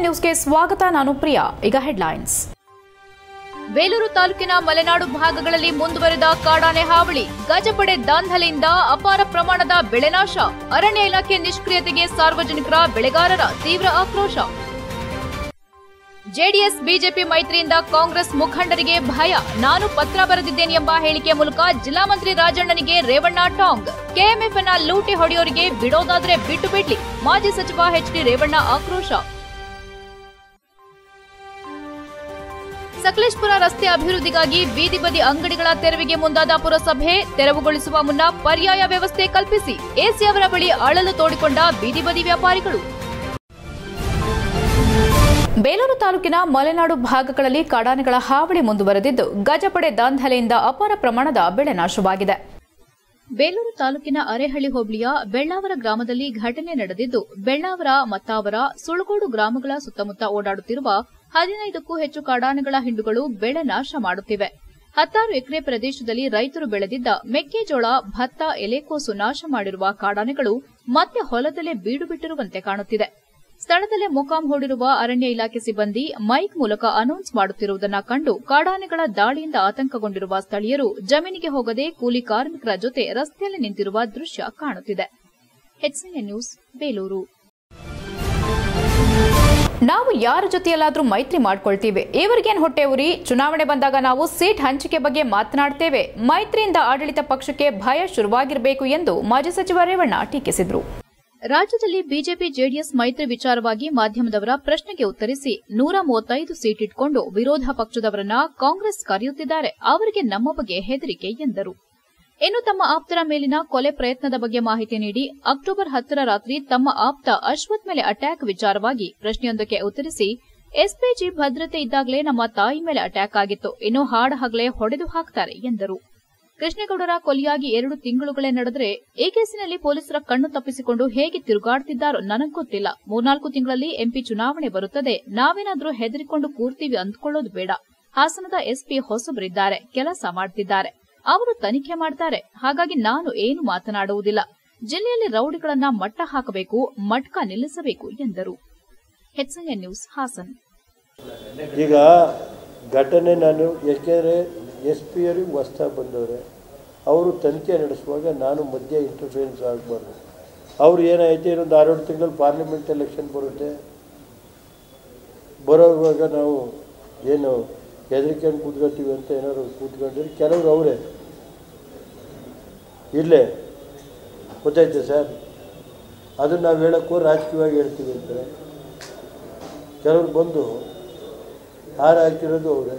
ನ್ಯೂಸ್ಗೆ ಸ್ವಾಗತ ನಾನು ಪ್ರಿಯಾ ಈಗ ಹೆಡ್ಲೈನ್ಸ್ ಬೇಲೂರು ತಾಲೂಕಿನ ಮಲೆನಾಡು ಭಾಗಗಳಲ್ಲಿ ಮುಂದುವರೆದ ಕಾಡಾನೆ ಹಾವಳಿ ಗಜಪಡೆ ದಾಂಧಲೆಯಿಂದ ಅಪಾರ ಪ್ರಮಾಣದ ಬೆಳೆನಾಶ ಅರಣ್ಯ ಇಲಾಖೆ ನಿಷ್ಕ್ರಿಯತೆಗೆ ಸಾರ್ವಜನಿಕರ ಬೆಳೆಗಾರರ ತೀವ್ರ ಆಕ್ರೋಶ ಜೆಡಿಎಸ್ ಬಿಜೆಪಿ ಮೈತ್ರಿಯಿಂದ ಕಾಂಗ್ರೆಸ್ ಮುಖಂಡರಿಗೆ ಭಯ ನಾನು ಪತ್ರ ಬರೆದಿದ್ದೇನೆ ಎಂಬ ಹೇಳಿಕೆ ಮೂಲಕ ಜಿಲ್ಲಾ ಮಂತ್ರಿ ರಾಜಣ್ಣನಿಗೆ ರೇವಣ್ಣ ಟಾಂಗ್ ಕೆಎಂಎಫ್ನ ಲೂಟಿ ಹೊಡೆಯೋರಿಗೆ ಬಿಡೋದಾದ್ರೆ ಬಿಟ್ಟು ಬಿಡ್ಲಿ ಮಾಜಿ ಸಚಿವ ಎಚ್ಡಿ ರೇವಣ್ಣ ಆಕ್ರೋಶ ಸಕಲೇಶ್ಪುರ ರಸ್ತೆ ಅಭಿವೃದ್ಧಿಗಾಗಿ ಬೀದಿ ಬದಿ ಅಂಗಡಿಗಳ ತೆರವಿಗೆ ಮುಂದಾದ ಪುರಸಭೆ ತೆರವುಗೊಳಿಸುವ ಮುನ್ನ ಪರ್ಯಾಯ ವ್ಯವಸ್ಥೆ ಕಲ್ಪಿಸಿ ಎಸಿ ಅವರ ಬಳಿ ಅಳಲು ತೋಡಿಕೊಂಡ ಬೀದಿ ಬದಿ ವ್ಯಾಪಾರಿಗಳು ಬೇಲೂರು ತಾಲೂಕಿನ ಮಲೆನಾಡು ಭಾಗಗಳಲ್ಲಿ ಕಾಡಾನೆಗಳ ಹಾವಳಿ ಮುಂದುವರೆದಿದ್ದು ಗಜಪಡೆ ದಾಂಧಲೆಯಿಂದ ಅಪಾರ ಪ್ರಮಾಣದ ಬೆಳೆ ನಾಶವಾಗಿದೆ ಬೇಲೂರು ತಾಲೂಕಿನ ಅರೆಹಳ್ಳಿ ಹೋಬಳಿಯ ಬೆಳ್ಳಾವರ ಗ್ರಾಮದಲ್ಲಿ ಘಟನೆ ನಡೆದಿದ್ದು ಬೆಳ್ಳಾವರ ಮತ್ತಾವರ ಸುಳಗೋಡು ಗ್ರಾಮಗಳ ಸುತ್ತಮುತ್ತ ಓಡಾಡುತ್ತಿರುವ ಹದಿನೈದಕ್ಕೂ ಹೆಚ್ಚು ಕಾಡಾನೆಗಳ ಹಿಂಡುಗಳು ಬೆಳೆ ನಾಶ ಮಾಡುತ್ತಿವೆ ಹತ್ತಾರು ಎಕರೆ ಪ್ರದೇಶದಲ್ಲಿ ರೈತರು ಬೆಳೆದಿದ್ದ ಮೆಕ್ಕೆಜೋಳ ಭತ್ತ ಎಲೆಕೋಸು ನಾಶ ಮಾಡಿರುವ ಕಾಡಾನೆಗಳು ಮತ್ತೆ ಹೊಲದಲ್ಲೇ ಬೀಡು ಬಿಟ್ಟಿರುವಂತೆ ಕಾಣುತ್ತಿದೆ ಸ್ಥಳದಲ್ಲೇ ಮೊಕಾಂ ಹೂಡಿರುವ ಅರಣ್ಯ ಇಲಾಖೆ ಸಿಬ್ಬಂದಿ ಮೈಕ್ ಮೂಲಕ ಅನೌನ್ಸ್ ಮಾಡುತ್ತಿರುವುದನ್ನ ಕಂಡು ಕಾಡಾನೆಗಳ ದಾಳಿಯಿಂದ ಆತಂಕಗೊಂಡಿರುವ ಸ್ಥಳೀಯರು ಜಮೀನಿಗೆ ಹೋಗದೆ ಕೂಲಿ ಕಾರ್ಮಿಕರ ಜೊತೆ ರಸ್ತೆಯಲ್ಲಿ ನಿಂತಿರುವ ದೃಶ್ಯ ಕಾಣುತ್ತಿದೆ ಹೆಚ್ಸಿಎನ್ ನ್ಯೂಸ್ ಬೇಲೂರು ನಾವು ಯಾರ ಜೊತೆಯಲ್ಲಾದ್ರೂ ಮೈತ್ರಿ ಮಾಡ್ಕೊಳ್ತೀವಿ ಇವರಿಗೇನ್ ಹೊಟ್ಟೆ ಉರಿ ಚುನಾವಣೆ ಬಂದಾಗ ನಾವು ಸೀಟ್ ಹಂಚಿಕೆ ಬಗ್ಗೆ ಮಾತನಾಡ್ತೇವೆ ಮೈತ್ರಿಯಿಂದ ಆಡಳಿತ ಪಕ್ಷಕ್ಕೆ ಭಯ ಶುರುವಾಗಿರಬೇಕು ಎಂದು ಮಾಜಿ ಸಚಿವ ರೇವಣ್ಣ ಟೀಕಿಸಿದರು ರಾಜ್ಯದಲ್ಲಿ ಬಿಜೆಪಿ ಜೆಡಿಎಸ್ ಮೈತ್ರಿ ವಿಚಾರವಾಗಿ ಮಾಧ್ಯಮದವರ ಪ್ರಶ್ನೆಗೆ ಉತ್ತರಿಸಿ ನೂರ ಮೂವತ್ತೈದು ಸೀಟ್ ಇಟ್ಕೊಂಡು ವಿರೋಧ ಪಕ್ಷದವರನ್ನ ಕಾಂಗ್ರೆಸ್ ಕರೆಯುತ್ತಿದ್ದಾರೆ ಅವರಿಗೆ ನಮ್ಮ ಬಗ್ಗೆ ಹೆದರಿಕೆ ಎಂದರು ಇನ್ನು ತಮ್ಮ ಆಪ್ತರ ಮೇಲಿನ ಕೊಲೆ ಪ್ರಯತ್ನದ ಬಗ್ಗೆ ಮಾಹಿತಿ ನೀಡಿ ಅಕ್ಟೋಬರ್ ಹತ್ತರ ರಾತ್ರಿ ತಮ್ಮ ಆಪ್ತ ಅಶ್ವಥ್ ಮೇಲೆ ಅಟ್ಯಾಕ್ ವಿಚಾರವಾಗಿ ಪ್ರಶ್ನೆಯೊಂದಕ್ಕೆ ಉತ್ತರಿಸಿ ಎಸ್ಪಿಜಿ ಭದ್ರತೆ ಇದ್ದಾಗಲೇ ನಮ್ಮ ತಾಯಿ ಮೇಲೆ ಅಟ್ಯಾಕ್ ಆಗಿತ್ತು ಇನ್ನು ಹಾಡ ಹಗಲೇ ಹೊಡೆದು ಹಾಕ್ತಾರೆ ಎಂದರು ಕೃಷ್ಣೇಗೌಡರ ಕೊಲೆಯಾಗಿ ಎರಡು ತಿಂಗಳುಗಳೇ ನಡೆದರೆ ಈ ಕೇಸಿನಲ್ಲಿ ಪೊಲೀಸರ ಕಣ್ಣು ತಪ್ಪಿಸಿಕೊಂಡು ಹೇಗೆ ತಿರುಗಾಡ್ತಿದ್ದಾರೋ ನನಗ್ ಗೊತ್ತಿಲ್ಲ ಮೂರ್ನಾಲ್ಕು ತಿಂಗಳಲ್ಲಿ ಎಂಪಿ ಚುನಾವಣೆ ಬರುತ್ತದೆ ನಾವೇನಾದ್ರೂ ಹೆದರಿಕೊಂಡು ಕೂರ್ತೀವಿ ಅಂದ್ಕೊಳ್ಳೋದು ಬೇಡ ಹಾಸನದ ಎಸ್ಪಿ ಹೊಸಬರಿದ್ದಾರೆ ಕೆಲಸ ಮಾಡ್ತಿದ್ದಾರೆ ಅವರು ತನಿಖೆ ಮಾಡ್ತಾರೆ ಹಾಗಾಗಿ ನಾನು ಏನು ಮಾತನಾಡುವುದಿಲ್ಲ ಜಿಲ್ಲೆಯಲ್ಲಿ ರೌಡಿಗಳನ್ನ ಮಟ್ಟ ಹಾಕಬೇಕು ಮಟ್ಕ ನಿಲ್ಲಿಸಬೇಕು ಎಂದರು ಹೆಚ್ಎನ್ ನ್ಯೂಸ್ ಹಾಸನ್ ಈಗ ಘಟನೆ ನಾನು ಯಾಕೆಂದರೆ ಎಸ್ ಪಿ ಅವರಿಗೆ ಹೊಸ್ದಾಗಿ ಬಂದವ್ರೆ ಅವರು ತನಿಖೆ ನಡೆಸುವಾಗ ನಾನು ಮಧ್ಯೆ ಇಂಟರ್ಫಿಯರೆನ್ಸ್ ಆಗಬಾರ್ದು ಅವ್ರು ಏನಾಯ್ತು ಇನ್ನೊಂದು ಆರೇಳು ತಿಂಗಳಲ್ಲಿ ಪಾರ್ಲಿಮೆಂಟ್ ಎಲೆಕ್ಷನ್ ಬರುತ್ತೆ ಬರೋವಾಗ ನಾವು ಏನು ಹೆದರಿಕೆಯನ್ನು ಕೂತ್ಕೊಳ್ತೀವಿ ಅಂತ ಏನಾದ್ರು ಕೂತ್ಕೊಂಡಿದ್ರೆ ಕೆಲವರು ಅವರೇ ಇಲ್ಲೇ ಗೊತ್ತಾಯ್ತು ಸರ್ ಅದನ್ನು ನಾವು ಹೇಳೋಕ್ಕೂ ರಾಜಕೀಯವಾಗಿ ಹೇಳ್ತೀವಿ ಅಂತಾರೆ ಕೆಲವರು ಬಂದು ಹಾರ ಹಾಕಿರೋದು ಅವರೇ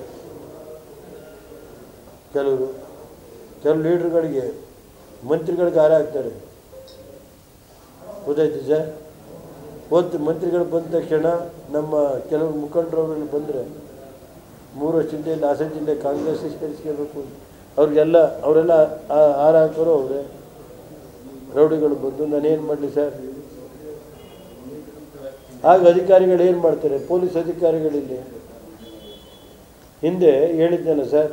ಕೆಲವರು ಕೆಲವು ಲೀಡ್ರುಗಳಿಗೆ ಮಂತ್ರಿಗಳಿಗೆ ಹಾರ ಹಾಕ್ತಾರೆ ಗೊತ್ತಾಯ್ತು ಸರ್ ಒಂದು ಮಂತ್ರಿಗಳು ಬಂದ ತಕ್ಷಣ ನಮ್ಮ ಕೆಲವು ಮುಖಂಡರು ಅವರಲ್ಲಿ ಬಂದರೆ ಮೂರು ವರ್ಷದಿಂದ ಇಲ್ಲಿ ಹಾಸನ ಜಿಲ್ಲೆ ಕಾಂಗ್ರೆಸ್ ಸೇರಿಸ್ಕೋಬೇಕು ಅವ್ರಿಗೆಲ್ಲ ಅವರೆಲ್ಲ ಆ- ಹಾರ ಹಾಕೋರು ಅವರೇ ರೌಡಿಗಳು ಬಂದು ನಾನೇನು ಮಾಡಲಿ ಸರ್ ಆಗ ಅಧಿಕಾರಿಗಳು ಏನು ಮಾಡ್ತಾರೆ ಪೊಲೀಸ್ ಅಧಿಕಾರಿಗಳಿಲ್ಲಿ ಹಿಂದೆ ಹೇಳಿದ್ನಲ್ಲ ಸರ್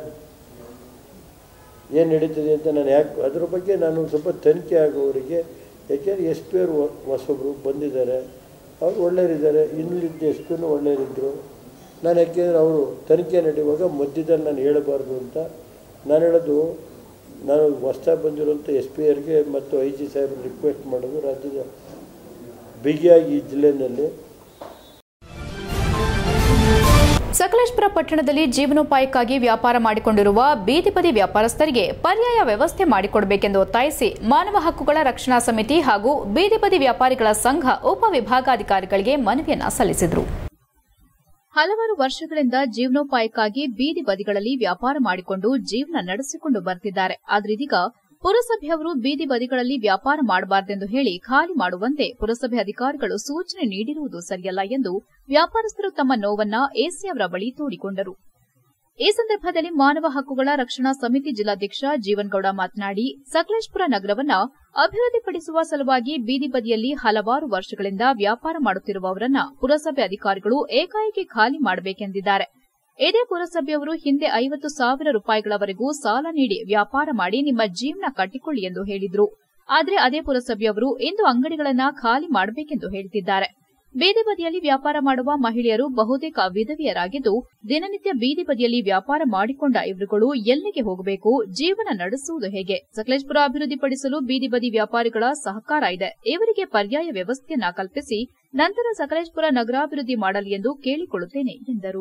ಏನು ನಡೀತದೆ ಅಂತ ನಾನು ಯಾಕೆ ಅದ್ರ ಬಗ್ಗೆ ನಾನು ಸ್ವಲ್ಪ ತನಿಖೆ ಆಗೋವರಿಗೆ ಯಾಕೆಂದರೆ ಎಸ್ ಪಿ ಅವರು ಹೊಸೊಬ್ಬರು ಬಂದಿದ್ದಾರೆ ಅವರು ಒಳ್ಳೆಯರಿದ್ದಾರೆ ಇನ್ನುಳಿದ್ದ ಎಸ್ ಪಿನೂ ಒಳ್ಳೆಯರಿದ್ದರು ನಾನು ಯಾಕೆಂದರೆ ಅವರು ತನಿಖೆ ನಡೆಯುವಾಗ ಮಧ್ಯದಲ್ಲಿ ನಾನು ಹೇಳಬಾರ್ದು ಅಂತ ನಾನು ಹೇಳೋದು ನಾನು ಹೊಸ್ದಾಗಿ ಬಂದಿರೋಂಥ ಎಸ್ ಪಿ ಅವರಿಗೆ ಮತ್ತು ಐ ಜಿ ಸಾಹೇಬ್ರು ರಿಕ್ವೆಸ್ಟ್ ಮಾಡೋದು ರಾಜ್ಯದ ಬಿಗಿಯಾಗಿ ಈ ಜಿಲ್ಲೆಯಲ್ಲಿ ಸಕಲೇಶ್ಪುರ ಪಟ್ಟಣದಲ್ಲಿ ಜೀವನೋಪಾಯಕ್ಕಾಗಿ ವ್ಯಾಪಾರ ಮಾಡಿಕೊಂಡಿರುವ ಬೀದಿ ಬದಿ ವ್ಯಾಪಾರಸ್ಥರಿಗೆ ಪರ್ಯಾಯ ವ್ಯವಸ್ಥೆ ಮಾಡಿಕೊಡಬೇಕೆಂದು ಒತ್ತಾಯಿಸಿ ಮಾನವ ಹಕ್ಕುಗಳ ರಕ್ಷಣಾ ಸಮಿತಿ ಹಾಗೂ ಬೀದಿ ಬದಿ ವ್ಯಾಪಾರಿಗಳ ಸಂಘ ಉಪವಿಭಾಗಾಧಿಕಾರಿಗಳಿಗೆ ಮನವಿಯನ್ನ ಸಲ್ಲಿಸಿದರು ಹಲವಾರು ವರ್ಷಗಳಿಂದ ಜೀವನೋಪಾಯಕ್ಕಾಗಿ ಬೀದಿ ಬದಿಗಳಲ್ಲಿ ವ್ಯಾಪಾರ ಮಾಡಿಕೊಂಡು ಜೀವನ ನಡೆಸಿಕೊಂಡು ಬರ್ತಿದ್ದಾರೆ ಆದ್ರೆ ಇದೀಗ ಪುರಸಭೆಯವರು ಬೀದಿ ಬದಿಗಳಲ್ಲಿ ವ್ಯಾಪಾರ ಮಾಡಬಾರದೆಂದು ಹೇಳಿ ಖಾಲಿ ಮಾಡುವಂತೆ ಪುರಸಭೆ ಅಧಿಕಾರಿಗಳು ಸೂಚನೆ ನೀಡಿರುವುದು ಸರಿಯಲ್ಲ ಎಂದು ವ್ಯಾಪಾರಸ್ಥರು ತಮ್ಮ ನೋವನ್ನ ಎಸಿ ಅವರ ಬಳಿ ತೋಡಿಕೊಂಡರು ಈ ಸಂದರ್ಭದಲ್ಲಿ ಮಾನವ ಹಕ್ಕುಗಳ ರಕ್ಷಣಾ ಸಮಿತಿ ಜಿಲ್ಲಾಧ್ಯಕ್ಷ ಜೀವನ್ಗೌಡ ಮಾತನಾಡಿ ಸಕಲೇಶ್ಪುರ ನಗರವನ್ನ ಅಭಿವೃದ್ಧಿಪಡಿಸುವ ಸಲುವಾಗಿ ಬೀದಿ ಬದಿಯಲ್ಲಿ ಹಲವಾರು ವರ್ಷಗಳಿಂದ ವ್ಯಾಪಾರ ಮಾಡುತ್ತಿರುವವರನ್ನ ಪುರಸಭೆ ಅಧಿಕಾರಿಗಳು ಏಕಾಏಕಿ ಖಾಲಿ ಮಾಡಬೇಕೆಂದಿದ್ದಾರೆ ಇದೇ ಪುರಸಭೆಯವರು ಹಿಂದೆ ಐವತ್ತು ಸಾವಿರ ರೂಪಾಯಿಗಳವರೆಗೂ ಸಾಲ ನೀಡಿ ವ್ಯಾಪಾರ ಮಾಡಿ ನಿಮ್ಮ ಜೀವನ ಕಟ್ಟಿಕೊಳ್ಳಿ ಎಂದು ಹೇಳಿದ್ರು ಆದರೆ ಅದೇ ಪುರಸಭೆಯವರು ಇಂದು ಅಂಗಡಿಗಳನ್ನ ಖಾಲಿ ಮಾಡಬೇಕೆಂದು ಹೇಳುತ್ತಿದ್ದಾರೆ ಬೀದಿ ಬದಿಯಲ್ಲಿ ವ್ಯಾಪಾರ ಮಾಡುವ ಮಹಿಳೆಯರು ಬಹುತೇಕ ವಿಧವೆಯರಾಗಿದ್ದು ದಿನನಿತ್ಯ ಬೀದಿ ಬದಿಯಲ್ಲಿ ವ್ಯಾಪಾರ ಮಾಡಿಕೊಂಡ ಇವರುಗಳು ಎಲ್ಲಿಗೆ ಹೋಗಬೇಕು ಜೀವನ ನಡೆಸುವುದು ಹೇಗೆ ಸಕಲೇಶ್ಪುರ ಅಭಿವೃದ್ಧಿಪಡಿಸಲು ಬೀದಿ ಬದಿ ವ್ಯಾಪಾರಿಗಳ ಸಹಕಾರ ಇದೆ ಇವರಿಗೆ ಪರ್ಯಾಯ ವ್ಯವಸ್ಥೆಯನ್ನ ಕಲ್ಪಿಸಿ ನಂತರ ಸಕಲೇಶ್ಪುರ ನಗರಾಭಿವೃದ್ಧಿ ಮಾಡಲಿ ಎಂದು ಕೇಳಿಕೊಳ್ಳುತ್ತೇನೆ ಎಂದರು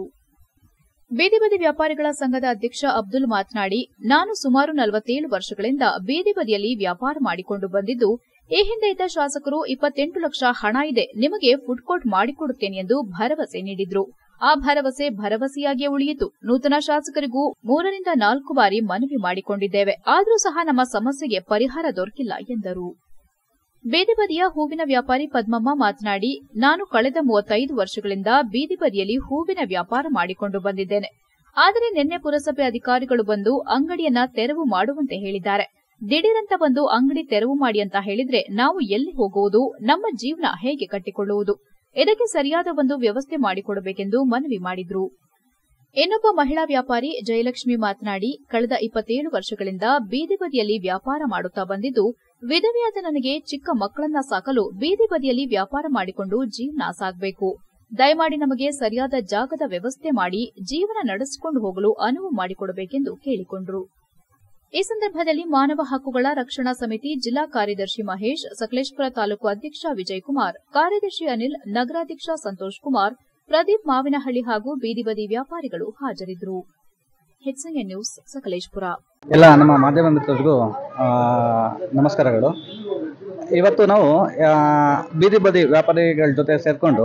ಬೀದಿ ಬದಿ ವ್ಯಾಪಾರಿಗಳ ಸಂಘದ ಅಧ್ಯಕ್ಷ ಅಬ್ದುಲ್ ಮಾತನಾಡಿ ನಾನು ಸುಮಾರು ನಲವತ್ತೇಳು ವರ್ಷಗಳಿಂದ ಬೀದಿ ಬದಿಯಲ್ಲಿ ವ್ಯಾಪಾರ ಮಾಡಿಕೊಂಡು ಬಂದಿದ್ದು ಈ ಹಿಂದೆ ಇದ್ದ ಶಾಸಕರು ಇಪ್ಪತ್ತೆಂಟು ಲಕ್ಷ ಹಣ ಇದೆ ನಿಮಗೆ ಫುಡ್ ಕೋರ್ಟ್ ಮಾಡಿಕೊಡುತ್ತೇನೆ ಎಂದು ಭರವಸೆ ನೀಡಿದ್ರು ಆ ಭರವಸೆ ಭರವಸೆಯಾಗಿಯೇ ಉಳಿಯಿತು ನೂತನ ಶಾಸಕರಿಗೂ ಮೂರರಿಂದ ನಾಲ್ಕು ಬಾರಿ ಮನವಿ ಮಾಡಿಕೊಂಡಿದ್ದೇವೆ ಆದರೂ ಸಹ ನಮ್ಮ ಸಮಸ್ಯೆಗೆ ಪರಿಹಾರ ದೊರಕಿಲ್ಲ ಎಂದರು ಬೀದಿ ಬದಿಯ ಹೂವಿನ ವ್ಯಾಪಾರಿ ಪದ್ಮಮ್ಮ ಮಾತನಾಡಿ ನಾನು ಕಳೆದ ಮೂವತ್ತೈದು ವರ್ಷಗಳಿಂದ ಬೀದಿ ಬದಿಯಲ್ಲಿ ಹೂವಿನ ವ್ಯಾಪಾರ ಮಾಡಿಕೊಂಡು ಬಂದಿದ್ದೇನೆ ಆದರೆ ನಿನ್ನೆ ಪುರಸಭೆ ಅಧಿಕಾರಿಗಳು ಬಂದು ಅಂಗಡಿಯನ್ನ ತೆರವು ಮಾಡುವಂತೆ ಹೇಳಿದ್ದಾರೆ ದಿಢೀರಂತ ಬಂದು ಅಂಗಡಿ ತೆರವು ಮಾಡಿ ಅಂತ ಹೇಳಿದ್ರೆ ನಾವು ಎಲ್ಲಿ ಹೋಗುವುದು ನಮ್ಮ ಜೀವನ ಹೇಗೆ ಕಟ್ಟಿಕೊಳ್ಳುವುದು ಇದಕ್ಕೆ ಸರಿಯಾದ ಒಂದು ವ್ಯವಸ್ಥೆ ಮಾಡಿಕೊಡಬೇಕೆಂದು ಮನವಿ ಮಾಡಿದ್ರು ಇನ್ನೊಬ್ಬ ಮಹಿಳಾ ವ್ಯಾಪಾರಿ ಜಯಲಕ್ಷ್ಮಿ ಮಾತನಾಡಿ ಕಳೆದ ಇಪ್ಪತ್ತೇಳು ವರ್ಷಗಳಿಂದ ಬೀದಿ ಬದಿಯಲ್ಲಿ ವ್ಯಾಪಾರ ಮಾಡುತ್ತಾ ಬಂದಿದ್ದು ವಿಧವೆಯಾದ ನನಗೆ ಚಿಕ್ಕ ಮಕ್ಕಳನ್ನ ಸಾಕಲು ಬೀದಿ ಬದಿಯಲ್ಲಿ ವ್ಯಾಪಾರ ಮಾಡಿಕೊಂಡು ಜೀವನ ಸಾಗಬೇಕು ದಯಮಾಡಿ ನಮಗೆ ಸರಿಯಾದ ಜಾಗದ ವ್ಯವಸ್ಥೆ ಮಾಡಿ ಜೀವನ ನಡೆಸಿಕೊಂಡು ಹೋಗಲು ಅನುವು ಮಾಡಿಕೊಡಬೇಕೆಂದು ಕೇಳಿಕೊಂಡರು ಈ ಸಂದರ್ಭದಲ್ಲಿ ಮಾನವ ಹಕ್ಕುಗಳ ರಕ್ಷಣಾ ಸಮಿತಿ ಜಿಲ್ಲಾ ಕಾರ್ಯದರ್ಶಿ ಮಹೇಶ್ ಸಕಲೇಶ್ಪುರ ತಾಲೂಕು ಅಧ್ಯಕ್ಷ ವಿಜಯಕುಮಾರ್ ಕಾರ್ಯದರ್ಶಿ ಅನಿಲ್ ನಗರಾಧ್ಯಕ್ಷ ಸಂತೋಷ್ ಕುಮಾರ್ ಪ್ರದೀಪ್ ಮಾವಿನಹಳ್ಳಿ ಹಾಗೂ ಬೀದಿ ಬದಿ ವ್ಯಾಪಾರಿಗಳು ಹಾಜರಿದ್ದರು ಹೆಚ್ಎನ್ ನ್ಯೂಸ್ ಸಕಲೇಶ್ಪುರ ಎಲ್ಲ ನಮ್ಮ ಮಾಧ್ಯಮ ಮಿತ್ರರಿಗೂ ಆ, ನಮಸ್ಕಾರಗಳು ಇವತ್ತು ನಾವು ಆ, ಬೀದಿ ಬದಿ ವ್ಯಾಪಾರಿಗಳ ಜೊತೆ ಸೇರಿಕೊಂಡು